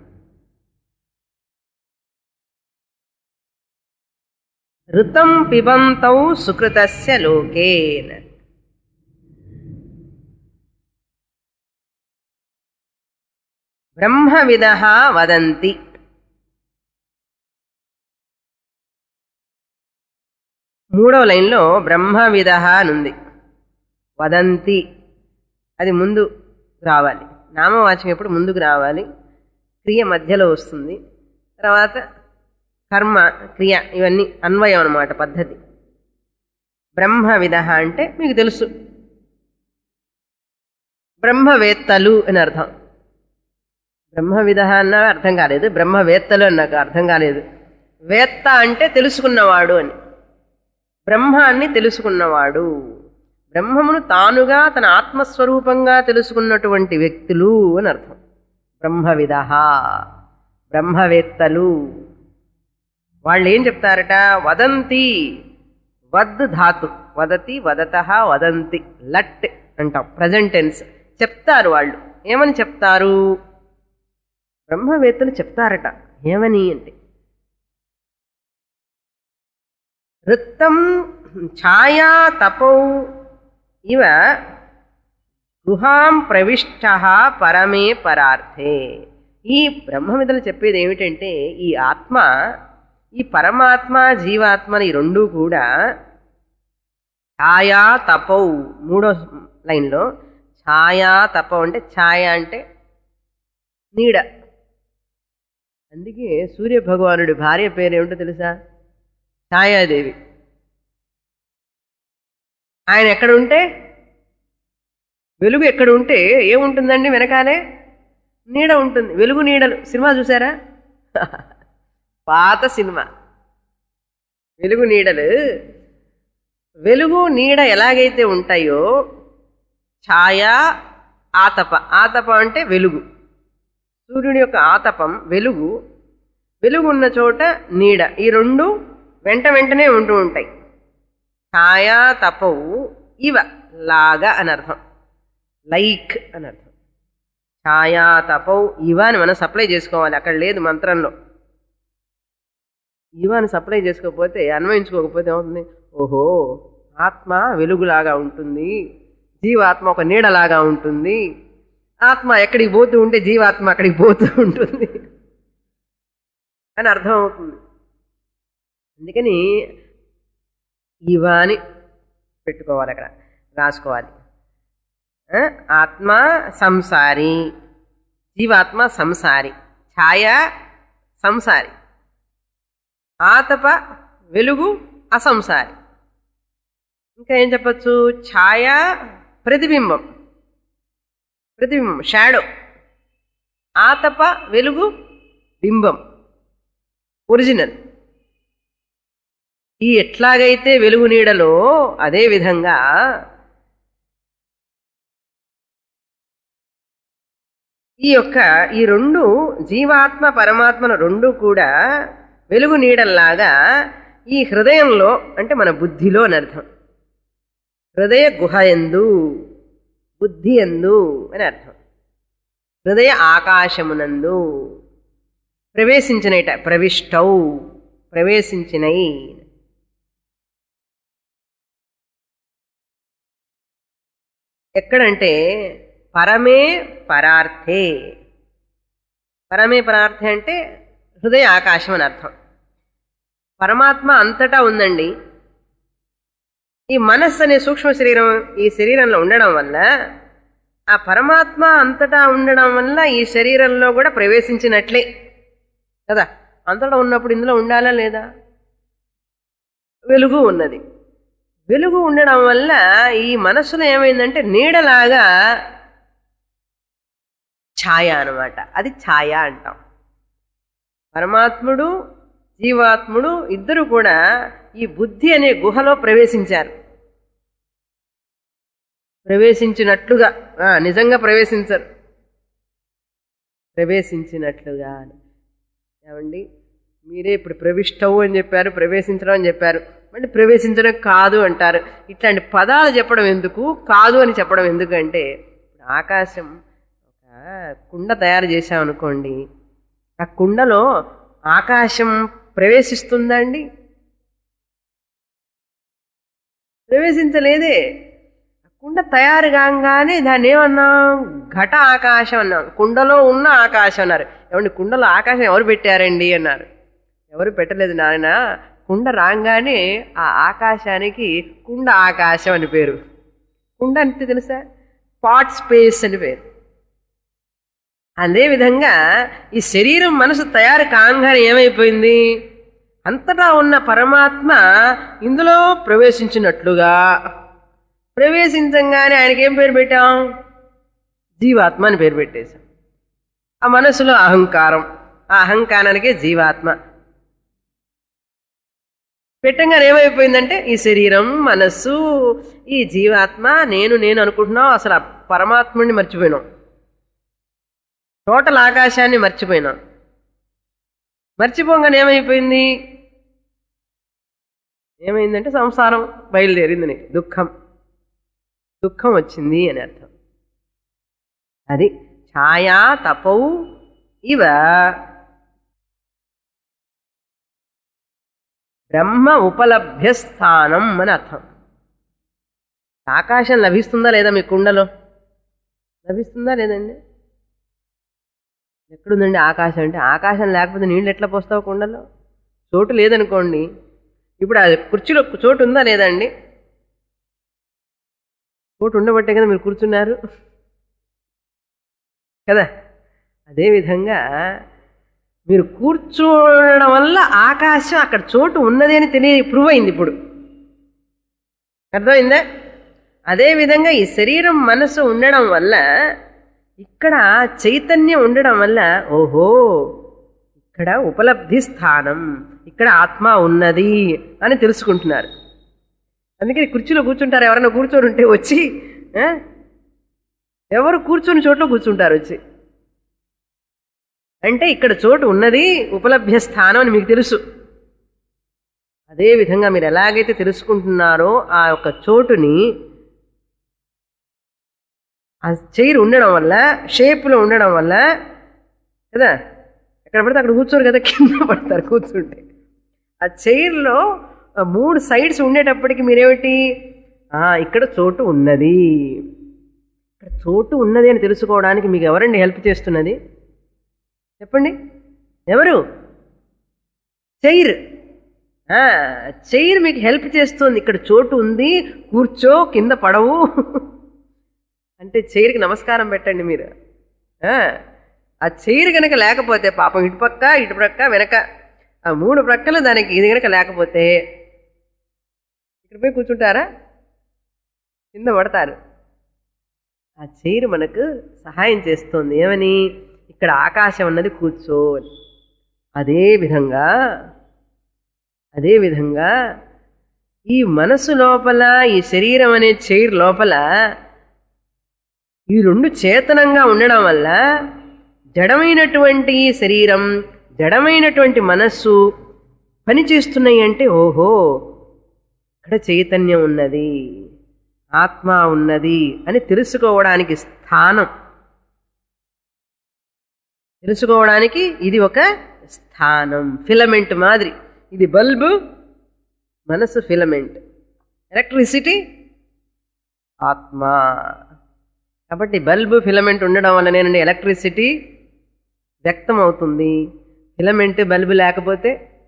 ఋతం పిబంతౌ సుకృతస్య లోకేన బ్రహ్మవిద వదంతి మూడవ లైన్లో బ్రహ్మవిద అనుంది వదంతి అది ముందు రావాలి నామవాచకం ఎప్పుడు ముందుకు రావాలి క్రియ మధ్యలో వస్తుంది తర్వాత కర్మ క్రియ ఇవన్నీ అన్వయం అన్నమాట పద్ధతి బ్రహ్మవిద అంటే మీకు తెలుసు బ్రహ్మవేత్తలు అని అర్థం బ్రహ్మవిద అన్నా అర్థం కాలేదు బ్రహ్మవేత్తలు అని నాకు అర్థం కాలేదు వేత్త అంటే తెలుసుకున్నవాడు అని బ్రహ్మాన్ని తెలుసుకున్నవాడు బ్రహ్మమును తానుగా తన ఆత్మస్వరూపంగా తెలుసుకున్నటువంటి వ్యక్తులు అని అర్థం బ్రహ్మవిద బ్రహ్మవేత్తలు వాళ్ళు ఏం చెప్తారట వదంతి వద్ ధాతు వదతి వదత వదంతి లట్ అంటాం ప్రజెంట్ టెన్స్ చెప్తారు వాళ్ళు ఏమని చెప్తారు బ్రహ్మవేత్తలు చెప్తారట ఏమని అంటే వృత్తం ఛాయా తపౌ ఇవ గుహాం ప్రవిష్ట పరమే పరార్థే ఈ బ్రహ్మవిధులు చెప్పేది ఏమిటంటే ఈ ఆత్మ ఈ పరమాత్మ జీవాత్మలు ఈ రెండూ కూడా ఛాయా తపౌ మూడో లైన్లో ఛాయా తపౌ అంటే ఛాయ అంటే నీడ అందుకే సూర్య భగవానుడి భార్య పేరు ఏమిటో తెలుసా ఛాయాదేవి ఆయన ఎక్కడ ఉంటే వెలుగు ఎక్కడ ఉంటే ఏముంటుందండి వెనకాలే నీడ ఉంటుంది వెలుగు నీడలు సినిమా చూసారా పాత సినిమా వెలుగు నీడలు వెలుగు నీడ ఎలాగైతే ఉంటాయో ఛాయ ఆతప ఆతప అంటే వెలుగు సూర్యుడి యొక్క ఆతపం వెలుగు వెలుగు ఉన్న చోట నీడ ఈ రెండు వెంట వెంటనే ఉంటూ ఉంటాయి ఛాయా తపవు ఇవ లాగా అని అర్థం లైక్ అని అర్థం ఛాయా తపవు ఇవ అని మనం సప్లై చేసుకోవాలి అక్కడ లేదు మంత్రంలో ఇవ అని సప్లై చేసుకోకపోతే అన్వయించుకోకపోతే ఏమవుతుంది ఓహో ఆత్మ వెలుగులాగా ఉంటుంది జీవాత్మ ఒక నీడలాగా ఉంటుంది ఆత్మ ఎక్కడికి పోతూ ఉంటే జీవాత్మ అక్కడికి పోతూ ఉంటుంది అని అర్థం అవుతుంది అందుకని ఇవ అని పెట్టుకోవాలి అక్కడ రాసుకోవాలి ఆ, ఆత్మ సంసారి జీవాత్మ సంసారి ఛాయ సంసారి ఆతప వెలుగు అసంసారి ఇంకా ఏం చెప్పచ్చు ఛాయ ప్రతిబింబం ప్రతిబింబం షాడో ఆతప వెలుగు బింబం ఒరిజినల్ ఈ ఎట్లాగైతే వెలుగు నీడలో అదే విధంగా ఈ యొక్క ఈ రెండు జీవాత్మ పరమాత్మను రెండు కూడా వెలుగు నీడల్లాగా ఈ హృదయంలో అంటే మన బుద్ధిలో అని అర్థం హృదయ గుహ ఎందు బుద్ధి ఎందు అని అర్థం హృదయ ఆకాశమునందు ప్రవేశించినట ప్రవిష్టౌ ప్రవేశించినై ఎక్కడంటే పరమే పరార్థే పరమే పరార్థే అంటే హృదయ ఆకాశం అని అర్థం పరమాత్మ అంతటా ఉందండి ఈ మనస్సు అనే సూక్ష్మ శరీరం ఈ శరీరంలో ఉండడం వల్ల ఆ పరమాత్మ అంతటా ఉండడం వల్ల ఈ శరీరంలో కూడా ప్రవేశించినట్లే కదా అంతటా ఉన్నప్పుడు ఇందులో ఉండాలా లేదా వెలుగు ఉన్నది వెలుగు ఉండడం వల్ల ఈ మనస్సులో ఏమైందంటే నీడలాగా ఛాయ అనమాట అది ఛాయ అంటాం పరమాత్ముడు జీవాత్ముడు ఇద్దరు కూడా ఈ బుద్ధి అనే గుహలో ప్రవేశించారు ప్రవేశించినట్లుగా ఆ, నిజంగా ప్రవేశించరు ప్రవేశించినట్లుగా అని ఏమండి మీరే ఇప్పుడు ప్రవిష్టవు అని చెప్పారు ప్రవేశించడం అని చెప్పారు మళ్ళీ ప్రవేశించడం కాదు అంటారు ఇట్లాంటి పదాలు చెప్పడం ఎందుకు కాదు అని చెప్పడం ఎందుకంటే ఇప్పుడు ఆకాశం ఒక కుండ తయారు చేశామనుకోండి ఆ కుండలో ఆకాశం ప్రవేశిస్తుందా అండి ప్రవేశించలేదే ఆ కుండ తయారు కాగానే దాన్ని ఏమన్నాం ఘట ఆకాశం అన్నాం కుండలో ఉన్న ఆకాశం అన్నారు ఏమండి కుండలో ఆకాశం ఎవరు పెట్టారండి అన్నారు ఎవరు పెట్టలేదు నాయన కుండ రాగానే ఆ ఆకాశానికి కుండ ఆకాశం అని పేరు కుండ అంటే తెలుసా పాట్ స్పేస్ అని పేరు అదేవిధంగా ఈ శరీరం మనసు తయారు కాగానే ఏమైపోయింది అంతటా ఉన్న పరమాత్మ ఇందులో ప్రవేశించినట్లుగా ప్రవేశించంగానే ఆయనకి ఏం పేరు పెట్టాం జీవాత్మ అని పేరు పెట్టేశాం ఆ మనసులో అహంకారం ఆ అహంకారానికే జీవాత్మ పెట్టంగానే ఏమైపోయిందంటే ఈ శరీరం మనస్సు ఈ జీవాత్మ నేను నేను అనుకుంటున్నాం అసలు ఆ పరమాత్ముడిని మర్చిపోయినాం టోటల్ ఆకాశాన్ని మర్చిపోయినాం మర్చిపోగానే ఏమైపోయింది ఏమైందంటే సంసారం బయలుదేరింది నీకు దుఃఖం దుఃఖం వచ్చింది అని అర్థం అది ఛాయా తపౌ ఇవ బ్రహ్మ ఉపలభ్య స్థానం అని అర్థం ఆకాశం లభిస్తుందా లేదా మీ కుండలో లభిస్తుందా లేదండి ఎక్కడుందండి ఆకాశం అంటే ఆకాశం లేకపోతే నీళ్ళు ఎట్లా పోస్తావు కుండలో చోటు లేదనుకోండి ఇప్పుడు ఆ కుర్చీలో చోటు ఉందా లేదండి చోటు ఉండబట్టే కదా మీరు కూర్చున్నారు కదా అదేవిధంగా మీరు కూర్చోవడం వల్ల ఆకాశం అక్కడ చోటు ఉన్నది అని తెలియ ప్రూవ్ అయింది ఇప్పుడు అర్థమైందా అదేవిధంగా ఈ శరీరం మనసు ఉండడం వల్ల ఇక్కడ చైతన్యం ఉండడం వల్ల ఓహో ఇక్కడ ఉపలబ్ధి స్థానం ఇక్కడ ఆత్మ ఉన్నది అని తెలుసుకుంటున్నారు అందుకని కుర్చీలో కూర్చుంటారు ఎవరైనా కూర్చొని ఉంటే వచ్చి ఆ? ఎవరు కూర్చొని చోట్ల కూర్చుంటారు వచ్చి అంటే ఇక్కడ చోటు ఉన్నది ఉపలభ్య స్థానం అని మీకు తెలుసు అదే విధంగా మీరు ఎలాగైతే తెలుసుకుంటున్నారో ఆ యొక్క చోటుని ఆ చైర్ ఉండడం వల్ల షేప్లో ఉండడం వల్ల కదా ఎక్కడ పడితే అక్కడ కూర్చోరు కదా కింద పడతారు కూర్చుంటే ఆ చైర్లో ఆ మూడు సైడ్స్ ఉండేటప్పటికి మీరేమిటి ఆ, ఇక్కడ చోటు ఉన్నది ఇక్కడ చోటు ఉన్నది అని తెలుసుకోవడానికి మీకు ఎవరండి హెల్ప్ చేస్తున్నది చెప్పండి ఎవరు చైర్ ఆ, చైర్ మీకు హెల్ప్ చేస్తుంది ఇక్కడ చోటు ఉంది కూర్చో కింద పడవు అంటే చైర్కి నమస్కారం పెట్టండి మీరు ఆ, ఆ చైర్ కనుక లేకపోతే పాపం ఇటు పక్క ఇటు ప్రక్క వెనక ఆ మూడు ప్రక్కలు దానికి ఇది కనుక లేకపోతే ఇక్కడ పోయి కూర్చుంటారా కింద పడతారు ఆ చైర్ మనకు సహాయం చేస్తుంది ఏమని ఇక్కడ ఆకాశం అన్నది కూర్చో అని అదే విధంగా అదే విధంగా ఈ మనసు లోపల ఈ శరీరం అనే చైర్ లోపల ఈ రెండు చేతనంగా ఉండడం వల్ల జడమైనటువంటి శరీరం జడమైనటువంటి మనస్సు పనిచేస్తున్నాయి అంటే ఓహో ఇక్కడ చైతన్యం ఉన్నది ఆత్మ ఉన్నది అని తెలుసుకోవడానికి స్థానం తెలుసుకోవడానికి ఇది ఒక స్థానం ఫిలమెంట్ మాదిరి ఇది బల్బు మనసు ఫిలమెంట్ ఎలక్ట్రిసిటీ ఆత్మ కాబట్టి బల్బు ఫిలమెంట్ ఉండడం వల్లనేనండి ఎలక్ట్రిసిటీ వ్యక్తం అవుతుంది ఫిలమెంట్ బల్బు లేకపోతే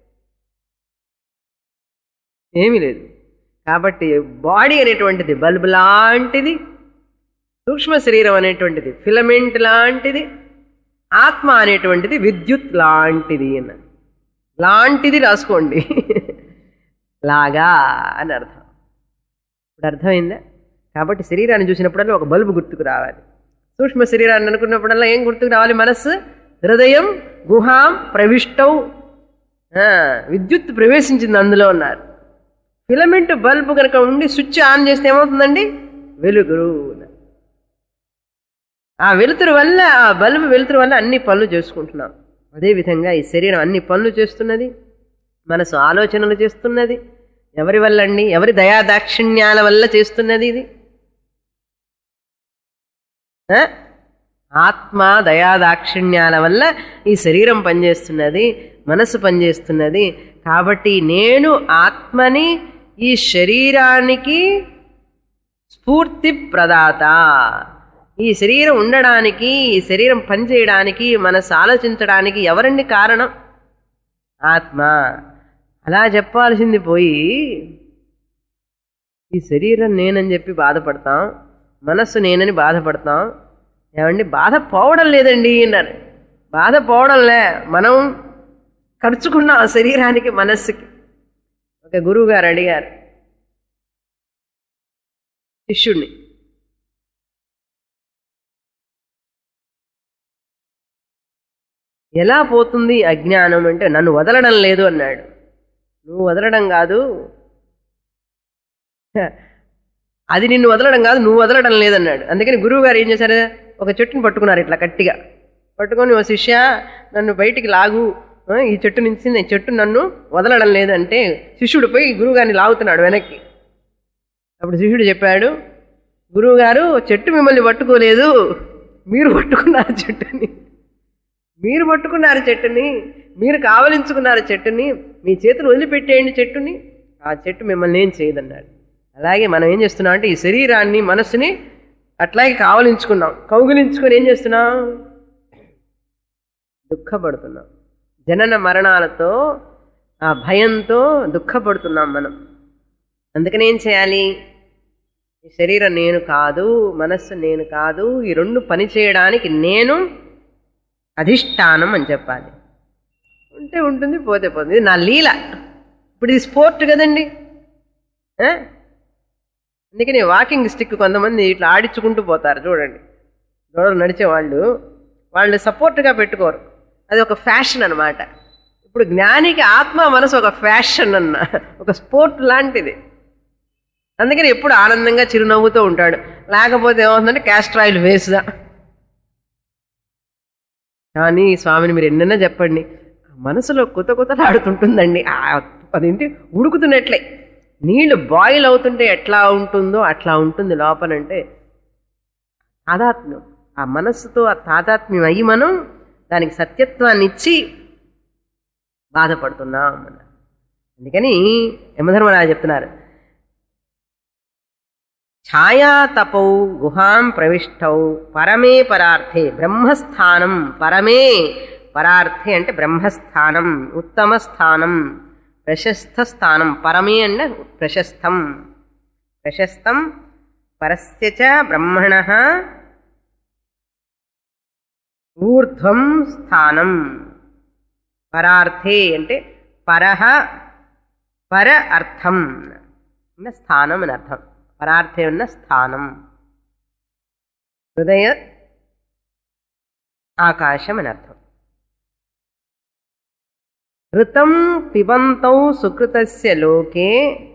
ఏమీ లేదు కాబట్టి బాడీ అనేటువంటిది బల్బు లాంటిది సూక్ష్మ శరీరం అనేటువంటిది ఫిలమెంట్ లాంటిది ఆత్మ అనేటువంటిది విద్యుత్ లాంటిది అన్న లాంటిది రాసుకోండి లాగా అని అర్థం ఇప్పుడు అర్థమైందా కాబట్టి శరీరాన్ని చూసినప్పుడల్లా ఒక బల్బు గుర్తుకు రావాలి సూక్ష్మ శరీరాన్ని అనుకున్నప్పుడల్లా ఏం గుర్తుకు రావాలి మనస్సు హృదయం గుహాం ప్రవిష్టౌ ఆ, విద్యుత్ ప్రవేశించింది అందులో ఉన్నారు ఫిలమెంట్ బల్బు కనుక ఉండి స్విచ్ ఆన్ చేస్తే ఏమవుతుందండి వెలుగురు ఆ వెలుతురు వల్ల ఆ బల్బు వెలుతురు వల్ల అన్ని పనులు చేసుకుంటున్నాం అదేవిధంగా ఈ శరీరం అన్ని పనులు చేస్తున్నది మనసు ఆలోచనలు చేస్తున్నది ఎవరి వల్ల అండి ఎవరి దయాదాక్షిణ్యాల వల్ల చేస్తున్నది ఇది ఆ? ఆత్మ దయాదాక్షిణ్యాల వల్ల ఈ శరీరం పనిచేస్తున్నది మనసు పనిచేస్తున్నది కాబట్టి నేను ఆత్మని ఈ శరీరానికి స్ఫూర్తి ప్రదాత ఈ శరీరం ఉండడానికి ఈ శరీరం పనిచేయడానికి మనసు ఆలోచించడానికి ఎవరండి కారణం ఆత్మ అలా చెప్పాల్సింది పోయి ఈ శరీరం నేనని చెప్పి బాధపడతాం మనస్సు నేనని బాధపడతాం ఏమండి బాధ పోవడం లేదండి అన్నారు బాధ పోవడంలే మనం ఖర్చుకున్న ఆ శరీరానికి మనస్సుకి ఒక గురువు గారు అడిగారు శిష్యుణ్ణి ఎలా పోతుంది అజ్ఞానం అంటే నన్ను వదలడం లేదు అన్నాడు నువ్వు వదలడం కాదు అది నిన్ను వదలడం కాదు నువ్వు వదలడం లేదన్నాడు అందుకని గురువు గారు ఏం చేశారు ఒక చెట్టుని పట్టుకున్నారు ఇట్లా గట్టిగా పట్టుకొని ఓ శిష్య నన్ను బయటికి లాగు ఆ, ఈ చెట్టు నుంచి నేను చెట్టు నన్ను వదలడం లేదంటే శిష్యుడు పోయి గురువుగారిని లాగుతున్నాడు వెనక్కి అప్పుడు శిష్యుడు చెప్పాడు గురువుగారు చెట్టు మిమ్మల్ని పట్టుకోలేదు మీరు పట్టుకున్నారు చెట్టుని మీరు పట్టుకున్నారు చెట్టుని మీరు కావలించుకున్నారు చెట్టుని మీ చేతులు వదిలిపెట్టేయండి చెట్టుని ఆ చెట్టు మిమ్మల్ని ఏం చేయదన్నాడు అలాగే మనం ఏం చేస్తున్నాం అంటే ఈ శరీరాన్ని మనస్సుని అట్లాగే కావలించుకున్నాం కౌగిలించుకొని ఏం చేస్తున్నాం దుఃఖపడుతున్నాం జనన మరణాలతో ఆ భయంతో దుఃఖపడుతున్నాం మనం అందుకని ఏం చేయాలి ఈ శరీరం నేను కాదు మనస్సు నేను కాదు ఈ రెండు పని చేయడానికి నేను అధిష్టానం అని చెప్పాలి ఉంటే ఉంటుంది పోతే పోతుంది ఇది నా లీల ఇప్పుడు ఇది స్పోర్ట్ కదండి ఆ? అందుకని వాకింగ్ స్టిక్ కొంతమంది ఇట్లా ఆడించుకుంటూ పోతారు చూడండి దూడలు నడిచే వాళ్ళు వాళ్ళు సపోర్ట్గా పెట్టుకోరు అది ఒక ఫ్యాషన్ అన్నమాట ఇప్పుడు జ్ఞానికి ఆత్మ మనసు ఒక ఫ్యాషన్ అన్న ఒక స్పోర్ట్ లాంటిది అందుకని ఎప్పుడు ఆనందంగా చిరునవ్వుతూ ఉంటాడు లేకపోతే ఏమవుతుందంటే క్యాస్టర్ ఆయిల్ వేసుదా కానీ స్వామిని మీరు ఎన్నైనా చెప్పండి ఆ మనసులో కొత్త కొత్తలాడుతుంటుందండి ఆ అదేంటి ఉడుకుతున్నట్లే నీళ్లు బాయిల్ అవుతుంటే ఎట్లా ఉంటుందో అట్లా ఉంటుంది లోపలంటే తాదాత్మ్యం ఆ మనస్సుతో ఆ తాదాత్మ్యం అయ్యి మనం దానికి సత్యత్వాన్ని ఇచ్చి బాధపడుతున్నాం అన్నారు అందుకని యమధర్మరాజు చెప్తున్నారు ఛాయాతపౌ గుహాం ప్రవిష్టౌ పరమే పరార్థే బ్రహ్మస్థానం పరమే పరార్థే అంటే బ్రహ్మస్థానం ఉత్తమ స్థానం ప్రశస్త స్థానం పరమే అంటే ప్రశస్తం ప్రశస్తం పరస్య చ బ్రహ్మణ ఊర్ధ్వం స్థానం పరార్థే అంటే పరహ పర అర్థం ఉన్న స్థానం అని అర్థం పరార్థే ఉన్న స్థానం హృదయ ఆకాశం అని అర్థం ఋతం పిబంతౌ సుకృతస్య లోకే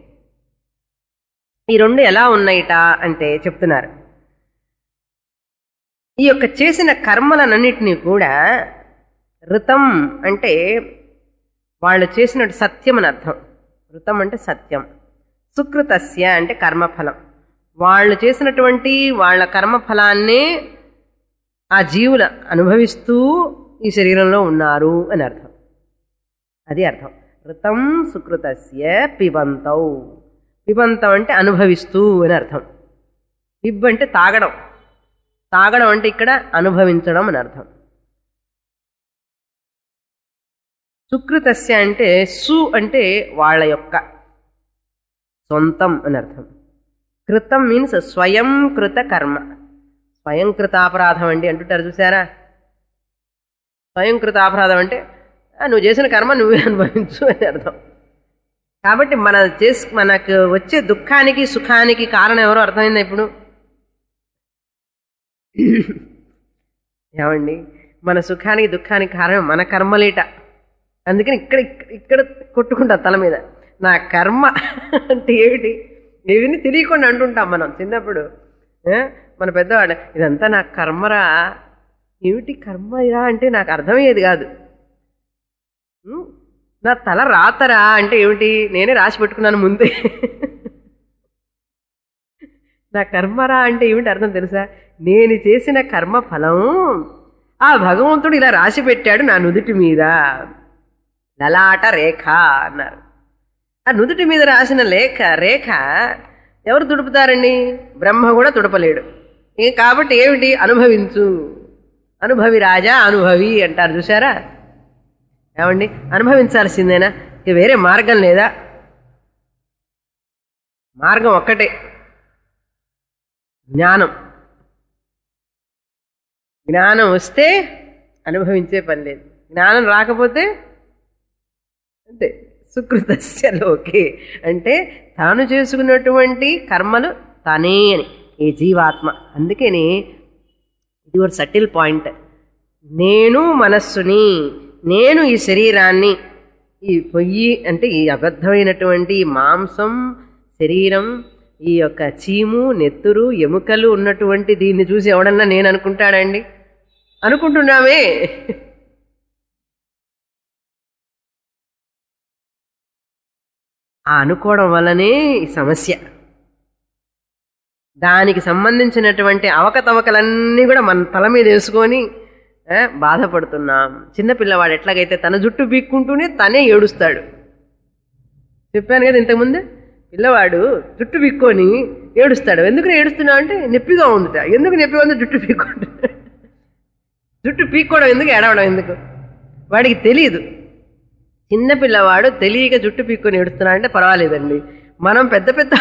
ఈ రెండు ఎలా ఉన్నాయిట అంటే చెప్తున్నారు ఈ యొక్క చేసిన కర్మలనన్నిటినీ కూడా ఋతం అంటే వాళ్ళు చేసినట్టు సత్యం అని అర్థం ఋతం అంటే సత్యం సుకృతస్య అంటే కర్మఫలం వాళ్ళు చేసినటువంటి వాళ్ళ కర్మఫలాన్నే ఆ జీవులు అనుభవిస్తూ ఈ శరీరంలో ఉన్నారు అని అర్థం అది అర్థం ఋతం సుకృతస్య పిబంతౌ పిబంతం అంటే అనుభవిస్తూ అని అర్థం పిబ్ అంటే తాగడం తాగడం అంటే ఇక్కడ అనుభవించడం అని అర్థం సుకృతస్య అంటే సు అంటే వాళ్ళ యొక్క సొంతం అని అర్థం కృతం మీన్స్ స్వయం కృత కర్మ స్వయం కృతాపరాధం అండి అంటుంటారు చూసారా స్వయం కృతాపరాధం అంటే "ఆ, నువ్వు చేసిన కర్మ నువ్వే అనుభవించు అని అర్థం కాబట్టి మన చేసి మనకు వచ్చే దుఃఖానికి సుఖానికి కారణం ఎవరో అర్థమైందా ఇప్పుడు ఏమండి మన సుఖానికి దుఃఖానికి కారణం మన కర్మలేట అందుకని ఇక్కడ ఇక్కడ- ఇక్కడ కొట్టుకుంటాం తల మీద నా కర్మ అంటే ఏమిటి ఇవన్నీ తెలియకుండా అంటుంటాం మనం చిన్నప్పుడు ఏ? మన పెద్దవాడు ఇదంతా నా కర్మరా ఏమిటి కర్మరా అంటే నాకు అర్థమయ్యేది కాదు ఉం? నా తల రాతరా అంటే ఏమిటి నేనే రాసి పెట్టుకున్నాను ముందే నా కర్మరా అంటే ఏమిటి అర్థం తెలుసా నేను చేసిన కర్మ ఫలం ఆ భగవంతుడు ఇలా రాసి పెట్టాడు నా నుదుటి మీద లలాట రేఖ అన్నారు ఆ నుదుటి మీద రాసిన లేఖ రేఖ ఎవరు తుడుపుతారండి బ్రహ్మ కూడా తుడపలేడు ఏ కాబట్టి ఏమిటి అనుభవించు అనుభవి రాజా అనుభవి అంటారు చూసారా ఏమండి అనుభవించాల్సిందేనా ఇక వేరే మార్గం లేదా మార్గం ఒక్కటే జ్ఞానం జ్ఞానం వస్తే అనుభవించే పని లేదు జ్ఞానం రాకపోతే అంతే సుకృతస్య లోకే అంటే తాను చేసుకున్నటువంటి కర్మలు తానే అని ఈ జీవాత్మ అందుకని ఇది ఒక సటిల్ పాయింట్ నేను మనస్సుని నేను ఈ శరీరాన్ని ఈ పొయ్యి అంటే ఈ అబద్ధమైనటువంటి ఈ మాంసం శరీరం ఈ యొక్క చీము నెత్తురు ఎముకలు ఉన్నటువంటి దీన్ని చూసి ఎవడన్నా నేను అనుకుంటాడండి అనుకుంటున్నామే ఆ అనుకోవడం వల్లనే ఈ సమస్య దానికి సంబంధించినటువంటి అవకతవకలన్నీ కూడా మన తల మీద వేసుకొని ఆ, బాధపడుతున్నాం చిన్నపిల్లవాడు ఎట్లాగైతే తన జుట్టు పీక్కుంటూనే తనే ఏడుస్తాడు చెప్పాను కదా ఇంతకుముందు పిల్లవాడు జుట్టు పీక్కొని ఏడుస్తాడు ఎందుకు ఏడుస్తున్నావు అంటే నొప్పిగా ఉందిట ఎందుకు నొప్పిగా ఉంది జుట్టు పీక్కుంటా జుట్టు పీక్కోవడం ఎందుకు ఏడవడం ఎందుకు వాడికి తెలియదు చిన్న పిల్లవాడు తెలియక జుట్టు పీక్కొని ఏడుస్తున్నా అంటే పర్వాలేదండి మనం పెద్ద పెద్ద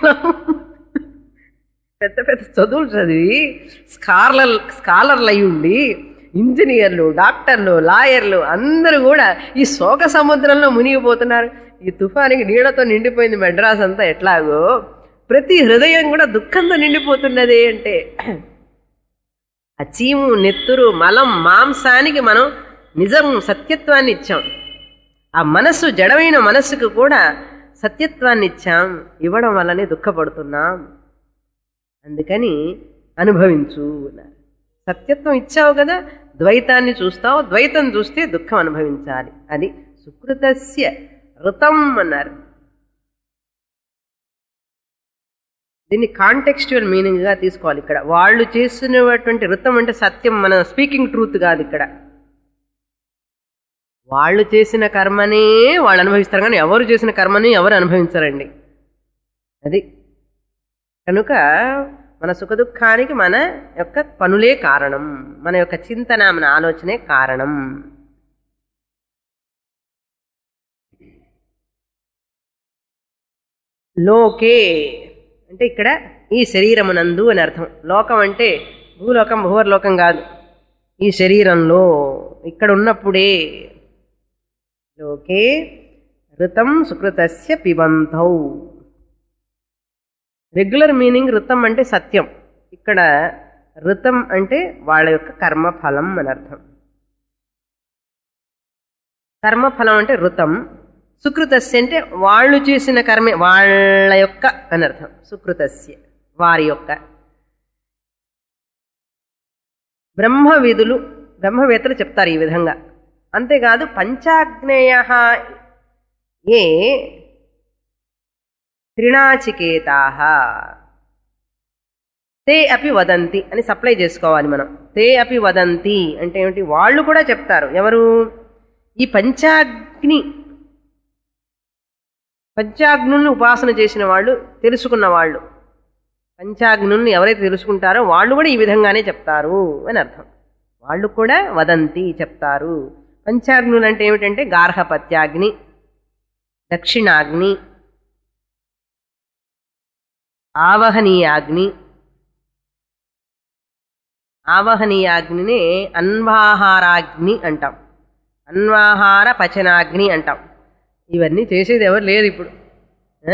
పెద్ద పెద్ద చదువులు చదివి స్కాలర్ స్కాలర్లు అయి ఉండి ఇంజనీర్లు డాక్టర్లు లాయర్లు అందరూ కూడా ఈ శోక సముద్రంలో మునిగిపోతున్నారు ఈ తుఫానికి నీడతో నిండిపోయింది మెడ్రాస్ అంతా ఎట్లాగో ప్రతి హృదయం కూడా దుఃఖంతో నిండిపోతున్నది అంటే ఆ చీము నెత్తురు మలం మాంసానికి మనం నిజం సత్యత్వాన్ని ఇచ్చాం ఆ మనస్సు జడమైన మనస్సుకు కూడా సత్యత్వాన్ని ఇచ్చాం ఇవ్వడం వల్లనే దుఃఖపడుతున్నాం అందుకని అనుభవించు అన్నారు సత్యత్వం ఇచ్చావు కదా ద్వైతాన్ని చూస్తావు ద్వైతం చూస్తే దుఃఖం అనుభవించాలి అది సుకృతస్య ఋతం అన్నారు దీన్ని కాంటెక్స్చువల్ మీనింగ్గా తీసుకోవాలి ఇక్కడ వాళ్ళు చేసినటువంటి ఋతం అంటే సత్యం మన స్పీకింగ్ ట్రూత్ కాదు ఇక్కడ వాళ్ళు చేసిన కర్మనే వాళ్ళు అనుభవిస్తారు కానీ ఎవరు చేసిన కర్మని ఎవరు అనుభవించరండి అది కనుక మన సుఖదుఖానికి మన యొక్క పనులే కారణం మన యొక్క చింతన మన ఆలోచనే కారణం లోకే అంటే ఇక్కడ ఈ శరీరమునందు అని అర్థం లోకం అంటే భూలోకం భూవర్లోకం కాదు ఈ శరీరంలో ఇక్కడ ఉన్నప్పుడే లోకే ఋతం సుకృతస్య పిబంతౌ రెగ్యులర్ మీనింగ్ ఋతం అంటే సత్యం ఇక్కడ ఋతం అంటే వాళ్ళ యొక్క కర్మఫలం అని అర్థం కర్మఫలం అంటే ఋతం సుకృతస్య అంటే వాళ్ళు చేసిన కర్మే వాళ్ళ యొక్క అని అర్థం సుకృతస్య వారి యొక్క బ్రహ్మ విధులు బ్రహ్మవేత్తలు చెప్తారు ఈ విధంగా అంతేకాదు పంచాగ్నేయ ఏ త్రిణాచికేతా తే అపి వదంతి అని సప్లై చేసుకోవాలి మనం తే అపి వదంతి అంటే ఏమిటి వాళ్ళు కూడా చెప్తారు ఎవరు ఈ పంచాగ్ని పంచాగ్నుల్ని ఉపాసన చేసిన వాళ్ళు తెలుసుకున్న వాళ్ళు పంచాగ్నుల్ని ఎవరైతే తెలుసుకుంటారో వాళ్ళు కూడా ఈ విధంగానే చెప్తారు అని అర్థం వాళ్ళు కూడా వదంతి చెప్తారు పంచాగ్నులు అంటే ఏమిటంటే గార్హపత్యాగ్ని దక్షిణాగ్ని ఆవహనీయాగ్ని ఆవహనీయాగ్నినే అన్వాహారాగ్ని అంటాం అన్వాహార పచనాగ్ని అంటాం ఇవన్నీ చేసేది ఎవరు లేరు ఇప్పుడు ఆ?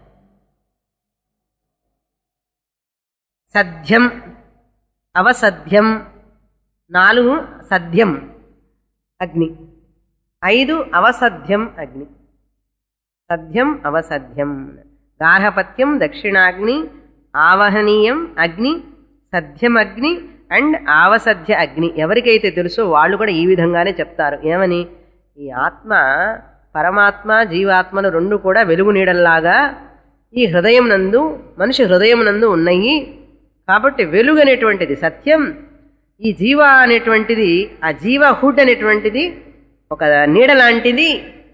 సద్యం అవసద్యం నాలుగు సద్యం అగ్ని ఐదు అవసద్యం అగ్ని సద్యం అవసద్యం గార్హపత్యం దక్షిణాగ్ని ఆవహనీయం అగ్ని సద్యం అగ్ని అండ్ ఆవసద్య అగ్ని ఎవరికైతే తెలుసో వాళ్ళు కూడా ఈ విధంగానే చెప్తారు ఏమని ఈ ఆత్మ పరమాత్మ జీవాత్మలు రెండు కూడా వెలుగు నీడల్లాగా ఈ హృదయం నందు మనిషి హృదయం నందు ఉన్నాయి కాబట్టి వెలుగు అనేటువంటిది సత్యం ఈ జీవ అనేటువంటిది ఆ జీవ హుడ్ అనేటువంటిది ఒక నీడ లాంటిది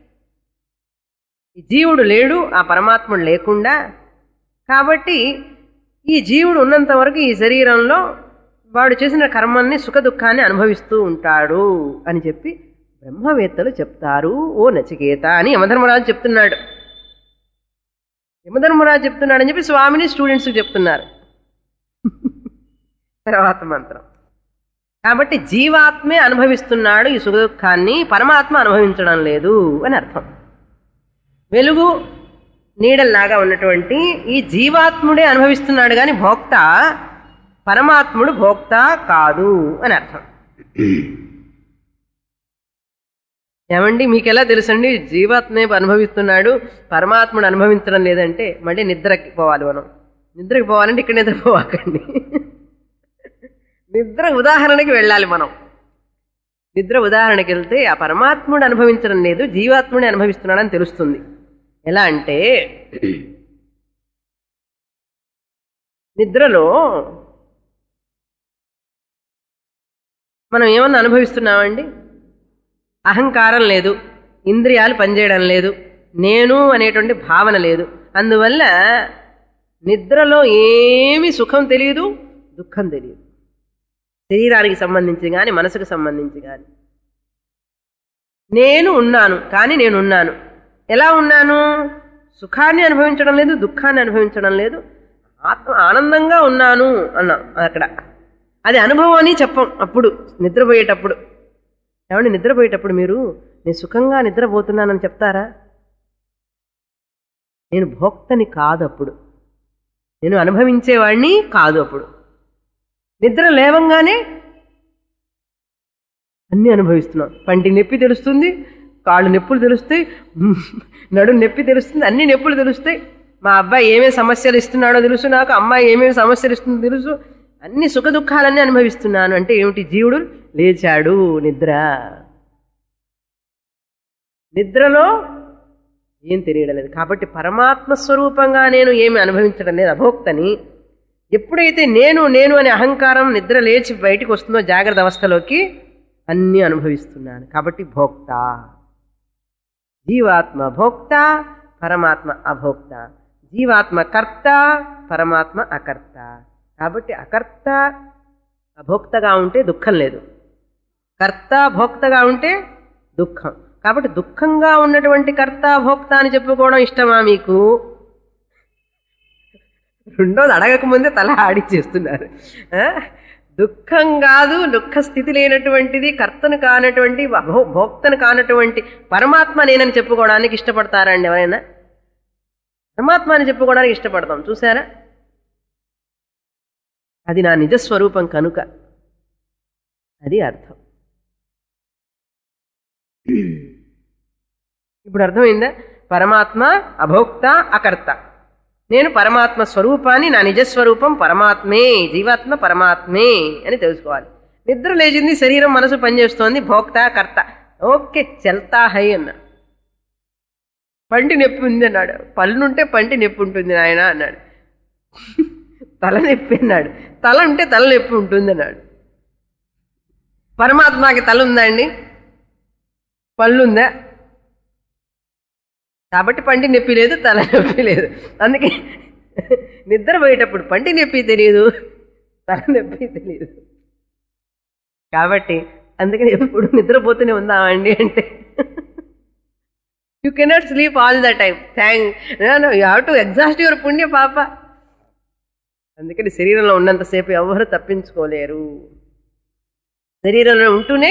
ఈ జీవుడు లేడు ఆ పరమాత్ముడు లేకుండా కాబట్టి ఈ జీవుడు ఉన్నంత వరకు ఈ శరీరంలో వాడు చేసిన కర్మల్ని సుఖ దుఃఖాన్ని అనుభవిస్తూ ఉంటాడు అని చెప్పి బ్రహ్మవేత్తలు చెప్తారు ఓ నచికేత అని యమధర్మరాజు చెప్తున్నాడు యమధర్మరాజు చెప్తున్నాడని చెప్పి స్వామిని స్టూడెంట్స్కి చెప్తున్నారు తర్వాత మంత్రం కాబట్టి జీవాత్మే అనుభవిస్తున్నాడు ఈ సుఖ దుఃఖాన్ని పరమాత్మ అనుభవించడం లేదు అని అర్థం వెలుగు నీడల్లాగా ఉన్నటువంటి ఈ జీవాత్ముడే అనుభవిస్తున్నాడు కానీ భోక్త పరమాత్ముడు భోక్త కాదు అని అర్థం ఏమండి మీకు ఎలా తెలుసండి జీవాత్మే అనుభవిస్తున్నాడు పరమాత్ముడు అనుభవించడం లేదంటే మళ్ళీ నిద్రకి పోవాలి మనం నిద్రకి పోవాలంటే ఇక్కడ నిద్రపోవాకండి నిద్ర ఉదాహరణకి వెళ్ళాలి మనం నిద్ర ఉదాహరణకి వెళ్తే ఆ పరమాత్ముడు అనుభవించడం లేదు జీవాత్ముడే అనుభవిస్తున్నాడని తెలుస్తుంది ఎలా అంటే నిద్రలో మనం ఏమన్నా అనుభవిస్తున్నామండి అహంకారం లేదు ఇంద్రియాలు పనిచేయడం లేదు నేను అనేటువంటి భావన లేదు అందువల్ల నిద్రలో ఏమీ సుఖం తెలియదు దుఃఖం తెలియదు శరీరానికి సంబంధించి కానీ మనసుకు సంబంధించి కానీ నేను ఉన్నాను కానీ నేను ఉన్నాను ఎలా ఉన్నాను సుఖాన్ని అనుభవించడం లేదు దుఃఖాన్ని అనుభవించడం లేదు ఆత్మ ఆనందంగా ఉన్నాను అన్నాం అక్కడ అది అనుభవం అని చెప్పం అప్పుడు నిద్రపోయేటప్పుడు ఏమండి నిద్రపోయేటప్పుడు మీరు నేను సుఖంగా నిద్రపోతున్నానని చెప్తారా నేను భోక్తని కాదు అప్పుడు నేను అనుభవించేవాడిని కాదు అప్పుడు నిద్ర లేవంగానే అన్నీ అనుభవిస్తున్నాం పంటి నొప్పి తెలుస్తుంది కాళ్ళు నొప్పులు తెలుస్తాయి నడు నొప్పి తెలుస్తుంది అన్ని నొప్పులు తెలుస్తాయి మా అబ్బాయి ఏమేమి సమస్యలు ఇస్తున్నాడో తెలుసు నాకు అమ్మాయి ఏమేమి సమస్యలు ఇస్తుందో తెలుసు అన్ని సుఖ దుఃఖాలన్నీ అనుభవిస్తున్నాను అంటే ఏమిటి జీవుడు లేచాడు నిద్ర నిద్రలో ఏం తెలియడం లేదు కాబట్టి పరమాత్మ స్వరూపంగా నేను ఏమి అనుభవించడం లేదు అభోక్తని ఎప్పుడైతే నేను నేను అనే అహంకారం నిద్ర లేచి బయటికి వస్తుందో జాగ్రత్త అవస్థలోకి అన్నీ అనుభవిస్తున్నాను కాబట్టి భోక్త జీవాత్మ భోక్త పరమాత్మ అభోక్త జీవాత్మ కర్త పరమాత్మ అకర్త కాబట్టి అకర్త అభోక్తగా ఉంటే దుఃఖం లేదు కర్త భోక్తగా ఉంటే దుఃఖం కాబట్టి దుఃఖంగా ఉన్నటువంటి కర్త భోక్త అని చెప్పుకోవడం ఇష్టమా మీకు రెండోది అడగకముందే తల ఆడిచ్చేస్తున్నారు ఆ? దుఃఖం కాదు దుఃఖ స్థితి లేనటువంటిది కర్తను కానటువంటి భో- భోక్తను కానటువంటి పరమాత్మ నేనని చెప్పుకోవడానికి ఇష్టపడతారండి ఎవరైనా పరమాత్మ అని చెప్పుకోవడానికి ఇష్టపడతాం చూసారా అది నా నిజస్వరూపం కనుక అది అర్థం ఇప్పుడు అర్థమైందా పరమాత్మ అభోక్త అకర్త నేను పరమాత్మ స్వరూపాన్ని నా నిజస్వరూపం పరమాత్మే జీవాత్మ పరమాత్మే అని తెలుసుకోవాలి నిద్ర లేచింది శరీరం మనసు పనిచేస్తోంది భోక్త కర్త ఓకే చెల్తా హై అన్నా పంటి నొప్పి ఉంది అన్నాడు పళ్ళుంటే పంటి నొప్పి ఉంటుంది నాయన అన్నాడు తల నొప్పి అన్నాడు తల ఉంటే తల నొప్పి ఉంటుంది అన్నాడు పరమాత్మకి తల ఉందా అండి పళ్ళుందా కాబట్టి పంటి నొప్పి లేదు తల నొప్పి లేదు అందుకే నిద్రపోయేటప్పుడు పంటి నొప్పి తెలియదు తల నొప్పి తెలియదు కాబట్టి అందుకని ఎప్పుడు నిద్రపోతూనే ఉందామండి అంటే you cannot sleep all the time thank you have to exhaust your పుణ్య పాప అందుకని శరీరంలో ఉన్నంతసేపు ఎవరు తప్పించుకోలేరు శరీరంలో ఉంటూనే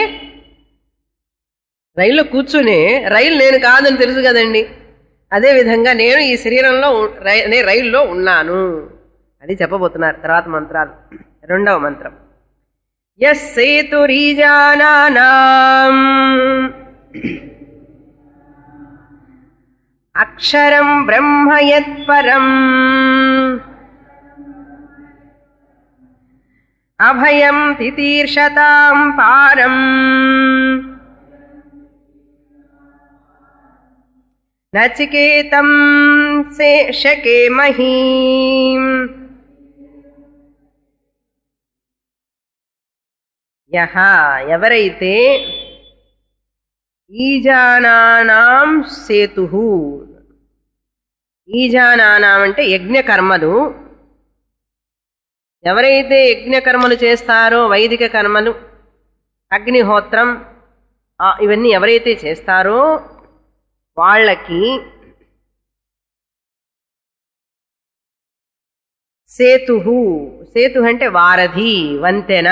రైల్లో కూర్చునే రైలు నేను కాదని తెలుసు కదండి అదేవిధంగా నేను ఈ శరీరంలో ఉ- రై- నే రైల్లో ఉన్నాను అది చెప్పబోతున్నారు తర్వాత మంత్రాలు రెండవ మంత్రం ఎస్ సేతురీజానానాం అక్షరం బ్రహ్మ యత్పరం అభయం తితీర్షతాం పారం నచికేతం శేషకే మహీం యహ ఎవరైతే ఈజానానాం సేతు ఈజానానాం అంటే యజ్ఞకర్మలు ఎవరైతే యజ్ఞకర్మలు చేస్తారో వైదిక కర్మలు అగ్నిహోత్రం ఆ, ఇవన్నీ ఎవరైతే చేస్తారో వాళ్ళకి సేతు సేతు అంటే వారధి వంతెన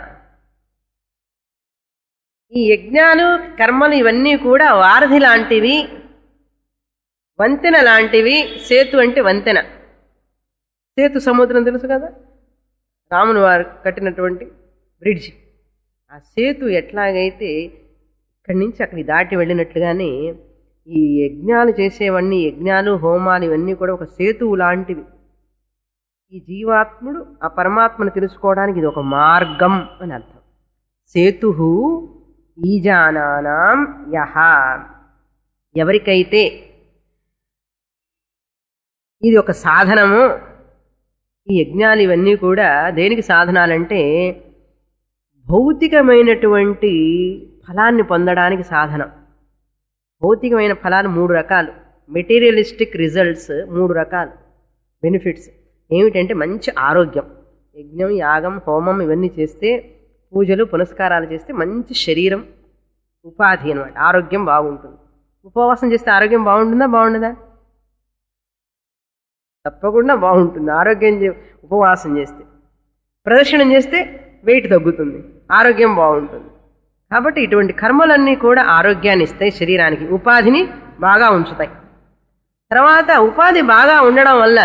ఈ యజ్ఞాలు కర్మలు ఇవన్నీ కూడా వారధి లాంటివి వంతెన లాంటివి సేతు అంటే వంతెన సేతు సముద్రం తెలుసు కదా రాముని వారు కట్టినటువంటి బ్రిడ్జి ఆ సేతు ఎట్లాగైతే ఇక్కడి నుంచి అక్కడికి దాటి వెళ్ళినట్లుగానే ఈ యజ్ఞాలు చేసేవన్నీ యజ్ఞాలు హోమాలు ఇవన్నీ కూడా ఒక సేతువు లాంటివి ఈ జీవాత్ముడు ఆ పరమాత్మను తెలుసుకోవడానికి ఇది ఒక మార్గం అని అర్థం సేతు ఈజానానాం యహ ఎవరికైతే ఇది ఒక సాధనము ఈ యజ్ఞాలు ఇవన్నీ కూడా దేనికి సాధనాలంటే భౌతికమైనటువంటి ఫలాన్ని పొందడానికి సాధనం భౌతికమైన ఫలాలు మూడు రకాలు మెటీరియలిస్టిక్ రిజల్ట్స్ మూడు రకాలు బెనిఫిట్స్ ఏమిటంటే మంచి ఆరోగ్యం యజ్ఞం యాగం హోమం ఇవన్నీ చేస్తే పూజలు పునస్కారాలు చేస్తే మంచి శరీరం ఉపాధి అనమాట ఆరోగ్యం బాగుంటుంది ఉపవాసం చేస్తే ఆరోగ్యం బాగుంటుందా బాగుండదా తప్పకుండా బాగుంటుంది ఆరోగ్యం చే- ఉపవాసం చేస్తే ప్రదర్శనం చేస్తే వెయిట్ తగ్గుతుంది ఆరోగ్యం బాగుంటుంది కాబట్టి ఇటువంటి కర్మలన్నీ కూడా ఆరోగ్యాన్ని ఇస్తాయి శరీరానికి ఉపాధిని బాగా ఉంచుతాయి తర్వాత ఉపాధి బాగా ఉండడం వల్ల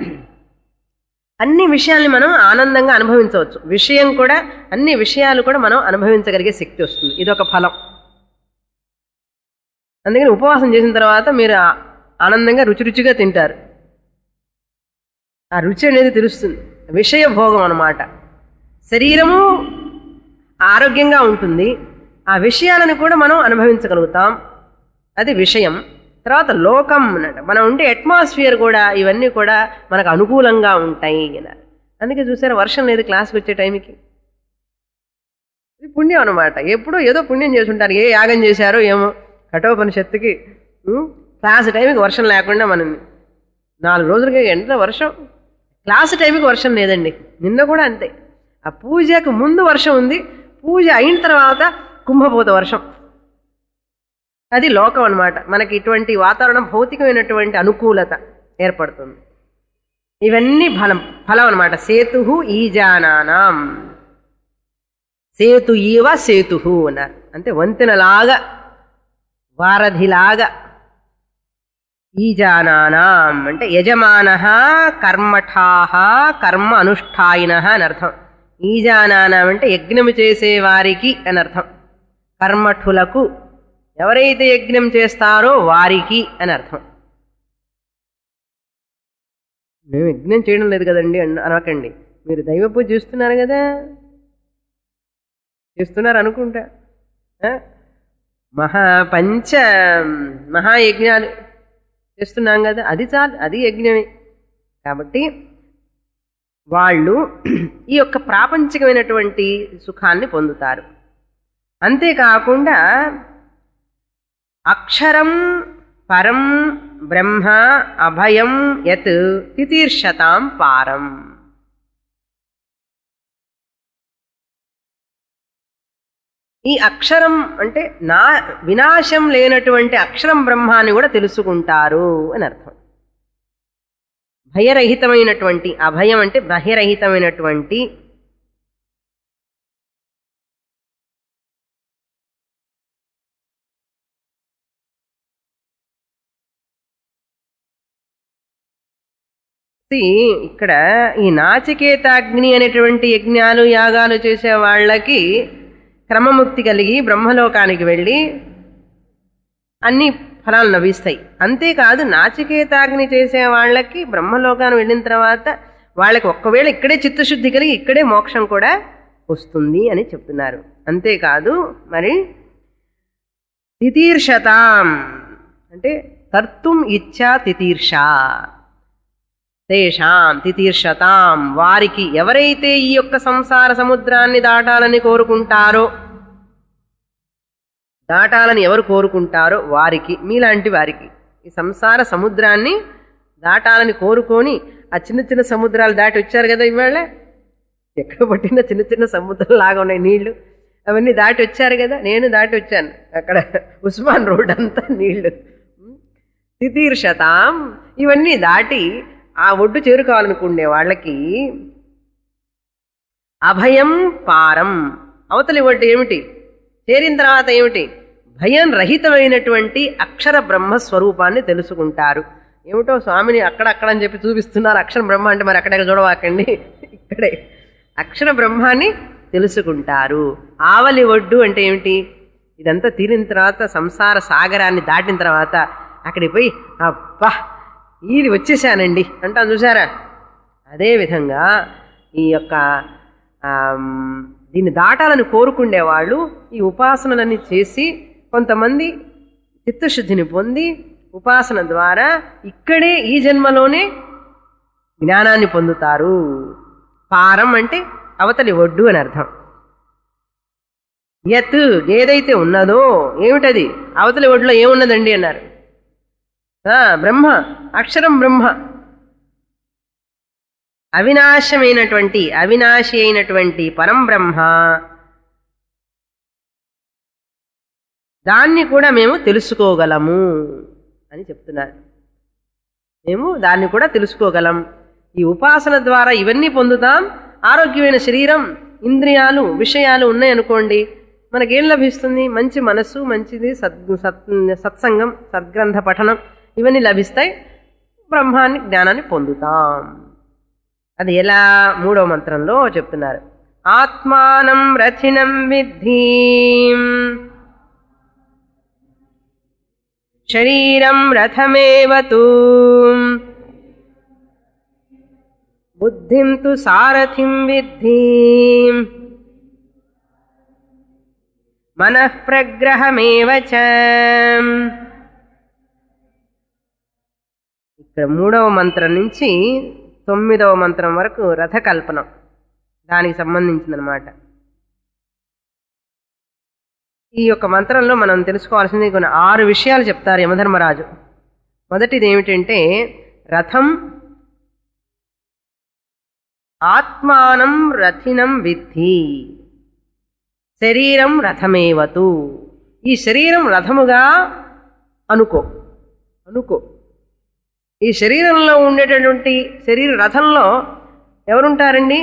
అన్ని విషయాల్ని మనం ఆనందంగా అనుభవించవచ్చు విషయం కూడా అన్ని విషయాలు కూడా మనం అనుభవించగలిగే శక్తి వస్తుంది ఇదొక ఫలం అందుకని ఉపవాసం చేసిన తర్వాత మీరు ఆ- ఆనందంగా రుచి రుచిగా తింటారు ఆ రుచి అనేది తెలుస్తుంది విషయ భోగం అన్నమాట శరీరము ఆరోగ్యంగా ఉంటుంది ఆ విషయాలను కూడా మనం అనుభవించగలుగుతాం అది విషయం తర్వాత లోకం అన్నట్టు మనం ఉండే అట్మాస్ఫియర్ కూడా ఇవన్నీ కూడా మనకు అనుకూలంగా ఉంటాయి అన్నారు అందుకే చూసారా వర్షం లేదు క్లాస్కి వచ్చే టైంకి ఇది పుణ్యం అనమాట ఎప్పుడో ఏదో పుణ్యం చేసి ఉంటారు ఏ యాగం చేశారో ఏమో కఠోపనిషత్తుకి ఉం? క్లాస్ టైంకి వర్షం లేకుండా మనం నాలుగు రోజులకి ఎంత వర్షం క్లాస్ టైంకి వర్షం లేదండి నిన్న కూడా అంతే ఆ పూజకు ముందు వర్షం ఉంది పూజ అయిన తర్వాత కుంభపోత వర్షం అది లోకం అన్నమాట మనకి ఇటువంటి వాతావరణం భౌతికమైనటువంటి అనుకూలత ఏర్పడుతుంది ఇవన్నీ ఫలం ఫలం అనమాట సేతు ఈజానానాం సేతు ఈవ సేతు అన్నారు అంటే వంతెనలాగా వారధిలాగా ఈజానానాం అంటే యజమాన కర్మఠాహ కర్మ అనుష్ఠాయిన అని అర్థం ఈజానానాం అంటే యజ్ఞము చేసేవారికి అని అర్థం కర్మఠులకు ఎవరైతే యజ్ఞం చేస్తారో వారికి అని అర్థం మేము యజ్ఞం చేయడం లేదు కదండి అన్న- అనకండి మీరు దైవ పూజ చేస్తున్నారు కదా చేస్తున్నారు అనుకుంటా ఆ? మహా పంచ మహాయజ్ఞాలు చేస్తున్నాం కదా అది చాలు అది యజ్ఞమే కాబట్టి వాళ్ళు ఈ యొక్క ప్రాపంచికమైనటువంటి సుఖాన్ని పొందుతారు అంతేకాకుండా అక్షరం పరం బ్రహ్మ అభయం యత్ తితీర్షతాం పారం ఈ అక్షరం అంటే నా వినాశం లేనటువంటి అక్షరం బ్రహ్మాన్ని కూడా తెలుసుకుంటారు అని అర్థం భయరహితమైనటువంటి అభయం అంటే భయరహితమైనటువంటి See, ఇక్కడ ఈ నాచికేతాగ్ని అనేటువంటి యజ్ఞాలు యాగాలు చేసే వాళ్ళకి క్రమముక్తి కలిగి బ్రహ్మలోకానికి వెళ్ళి అన్ని ఫలాలు లభిస్తాయి అంతేకాదు నాచికేతాగ్ని చేసే వాళ్ళకి బ్రహ్మలోకాన్ని వెళ్ళిన తర్వాత వాళ్ళకి ఒక్కవేళ ఇక్కడే చిత్తశుద్ధి కలిగి ఇక్కడే మోక్షం కూడా వస్తుంది అని చెప్తున్నారు అంతేకాదు మరి తితీర్షతాం అంటే కర్తుం ఇచ్చా తితీర్ష తేషాం తితీర్షతాం వారికి ఎవరైతే ఈ యొక్క సంసార సముద్రాన్ని దాటాలని కోరుకుంటారో దాటాలని ఎవరు కోరుకుంటారో వారికి మీలాంటి వారికి ఈ సంసార సముద్రాన్ని దాటాలని కోరుకొని ఆ చిన్న చిన్న సముద్రాలు దాటి వచ్చారు కదా ఇవాళ ఎక్కడ పట్టిన చిన్న చిన్న సముద్రం లాగా ఉన్నాయి నీళ్లు అవన్నీ దాటి వచ్చారు కదా నేను దాటి వచ్చాను అక్కడ ఉస్మాన్ రోడ్ అంతా నీళ్లు తితీర్షతాం ఇవన్నీ దాటి ఆ ఒడ్డు చేరుకోవాలనుకునే వాళ్ళకి అభయం పారం అవతలి ఒడ్డు ఏమిటి చేరిన తర్వాత ఏమిటి భయం రహితమైనటువంటి అక్షర బ్రహ్మ స్వరూపాన్ని తెలుసుకుంటారు ఏమిటో స్వామిని అక్కడక్కడ అని చెప్పి చూపిస్తున్నారు అక్షర బ్రహ్మ అంటే మరి అక్కడే చూడవాకండి ఇక్కడే అక్షర బ్రహ్మాన్ని తెలుసుకుంటారు ఆవలి ఒడ్డు అంటే ఏమిటి ఇదంతా తీరిన తర్వాత సంసార సాగరాన్ని దాటిన తర్వాత అక్కడికి పోయి అబ్బా ఇది వచ్చేసానండి అంటాం చూసారా అదేవిధంగా ఈ యొక్క ఆమ్, దీన్ని దాటాలని కోరుకునే వాళ్ళు ఈ ఉపాసనలన్నీ చేసి కొంతమంది చిత్తశుద్ధిని పొంది ఉపాసన ద్వారా ఇక్కడే ఈ జన్మలోనే జ్ఞానాన్ని పొందుతారు పారం అంటే అవతలి ఒడ్డు అని అర్థం యత్ ఏదైతే ఉన్నదో ఏమిటది అవతలి ఒడ్లో ఏమున్నదండి అన్నారు ఆ, బ్రహ్మ అక్షరం బ్రహ్మ అవినాశమైనటువంటి అవినాశి అయినటువంటి పరం బ్రహ్మ దాన్ని కూడా మేము తెలుసుకోగలము అని చెప్తున్నారు మేము దాన్ని కూడా తెలుసుకోగలం ఈ ఉపాసన ద్వారా ఇవన్నీ పొందుతాం ఆరోగ్యమైన శరీరం ఇంద్రియాలు విషయాలు ఉన్నాయనుకోండి మనకేం లభిస్తుంది మంచి మనస్సు మంచిది సద్ సత్ సత్సంగం సద్గ్రంథ పఠనం ఇవన్నీ లభిస్తాయి బ్రహ్మాన్ని జ్ఞానాన్ని పొందుతాం అది ఎలా మూడో మంత్రంలో చెప్తున్నారు ఆత్మానం రథినం విద్ధి శరీరం రథమేవ తు బుద్ధిం తు సారథిం విద్ధి మనః ప్రగ్రహమేవ చ ఇక్కడ మూడవ మంత్రం నుంచి తొమ్మిదవ మంత్రం వరకు రథకల్పనం దానికి సంబంధించిందనమాట ఈ యొక్క మంత్రంలో మనం తెలుసుకోవాల్సింది కొన్ని ఆరు విషయాలు చెప్తారు యమధర్మరాజు మొదటిది ఏమిటంటే రథం ఆత్మానం రథినం విద్ధి శరీరం రథమేవతు ఈ శరీరం రథముగా అనుకో అనుకో ఈ శరీరంలో ఉండేటటువంటి శరీర రథంలో ఎవరుంటారండి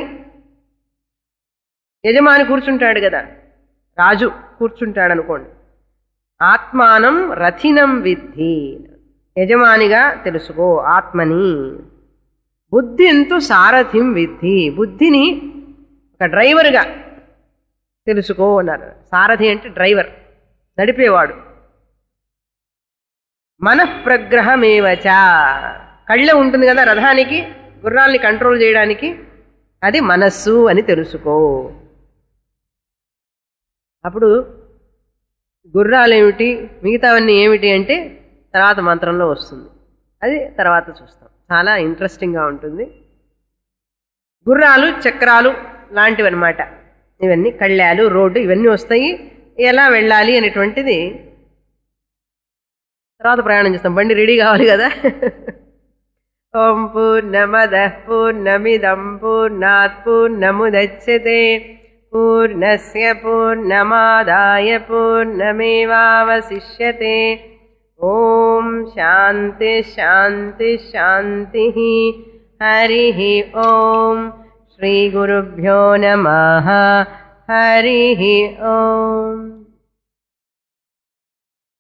యజమాని కూర్చుంటాడు కదా రాజు కూర్చుంటాడు అనుకోండి ఆత్మానం రథినం విద్ధి యజమానిగా తెలుసుకో ఆత్మని బుద్ధింతు సారథిం విద్ధి బుద్ధిని ఒక డ్రైవర్గా తెలుసుకో అన్నారు సారథి అంటే డ్రైవర్ నడిపేవాడు మనఃప్రగ్రహమేవచ కళ్ళ ఉంటుంది కదా రథానికి గుర్రాల్ని కంట్రోల్ చేయడానికి అది మనస్సు అని తెలుసుకో అప్పుడు గుర్రాలేమిటి మిగతావన్నీ ఏమిటి అంటే తర్వాత మంత్రంలో వస్తుంది అది తర్వాత చూస్తాం చాలా ఇంట్రెస్టింగ్గా ఉంటుంది గుర్రాలు చక్రాలు లాంటివి అనమాట ఇవన్నీ కళ్యాలు రోడ్డు ఇవన్నీ వస్తాయి ఎలా వెళ్ళాలి అనేటువంటిది తర్వాత ప్రయాణం చేస్తాం బండి రెడీ కావాలి కదా ఓం పూర్ణమద పూర్ణమిదం పూర్ణాత్ పూర్ణముదచ్చతే పూర్ణస్య పూర్ణమాదాయ పూర్ణమేవావశిష్యతే ఓం శాంతి శాంతి శాంతి హరి ఓం శ్రీ గురుభ్యో నమ హరి ఓం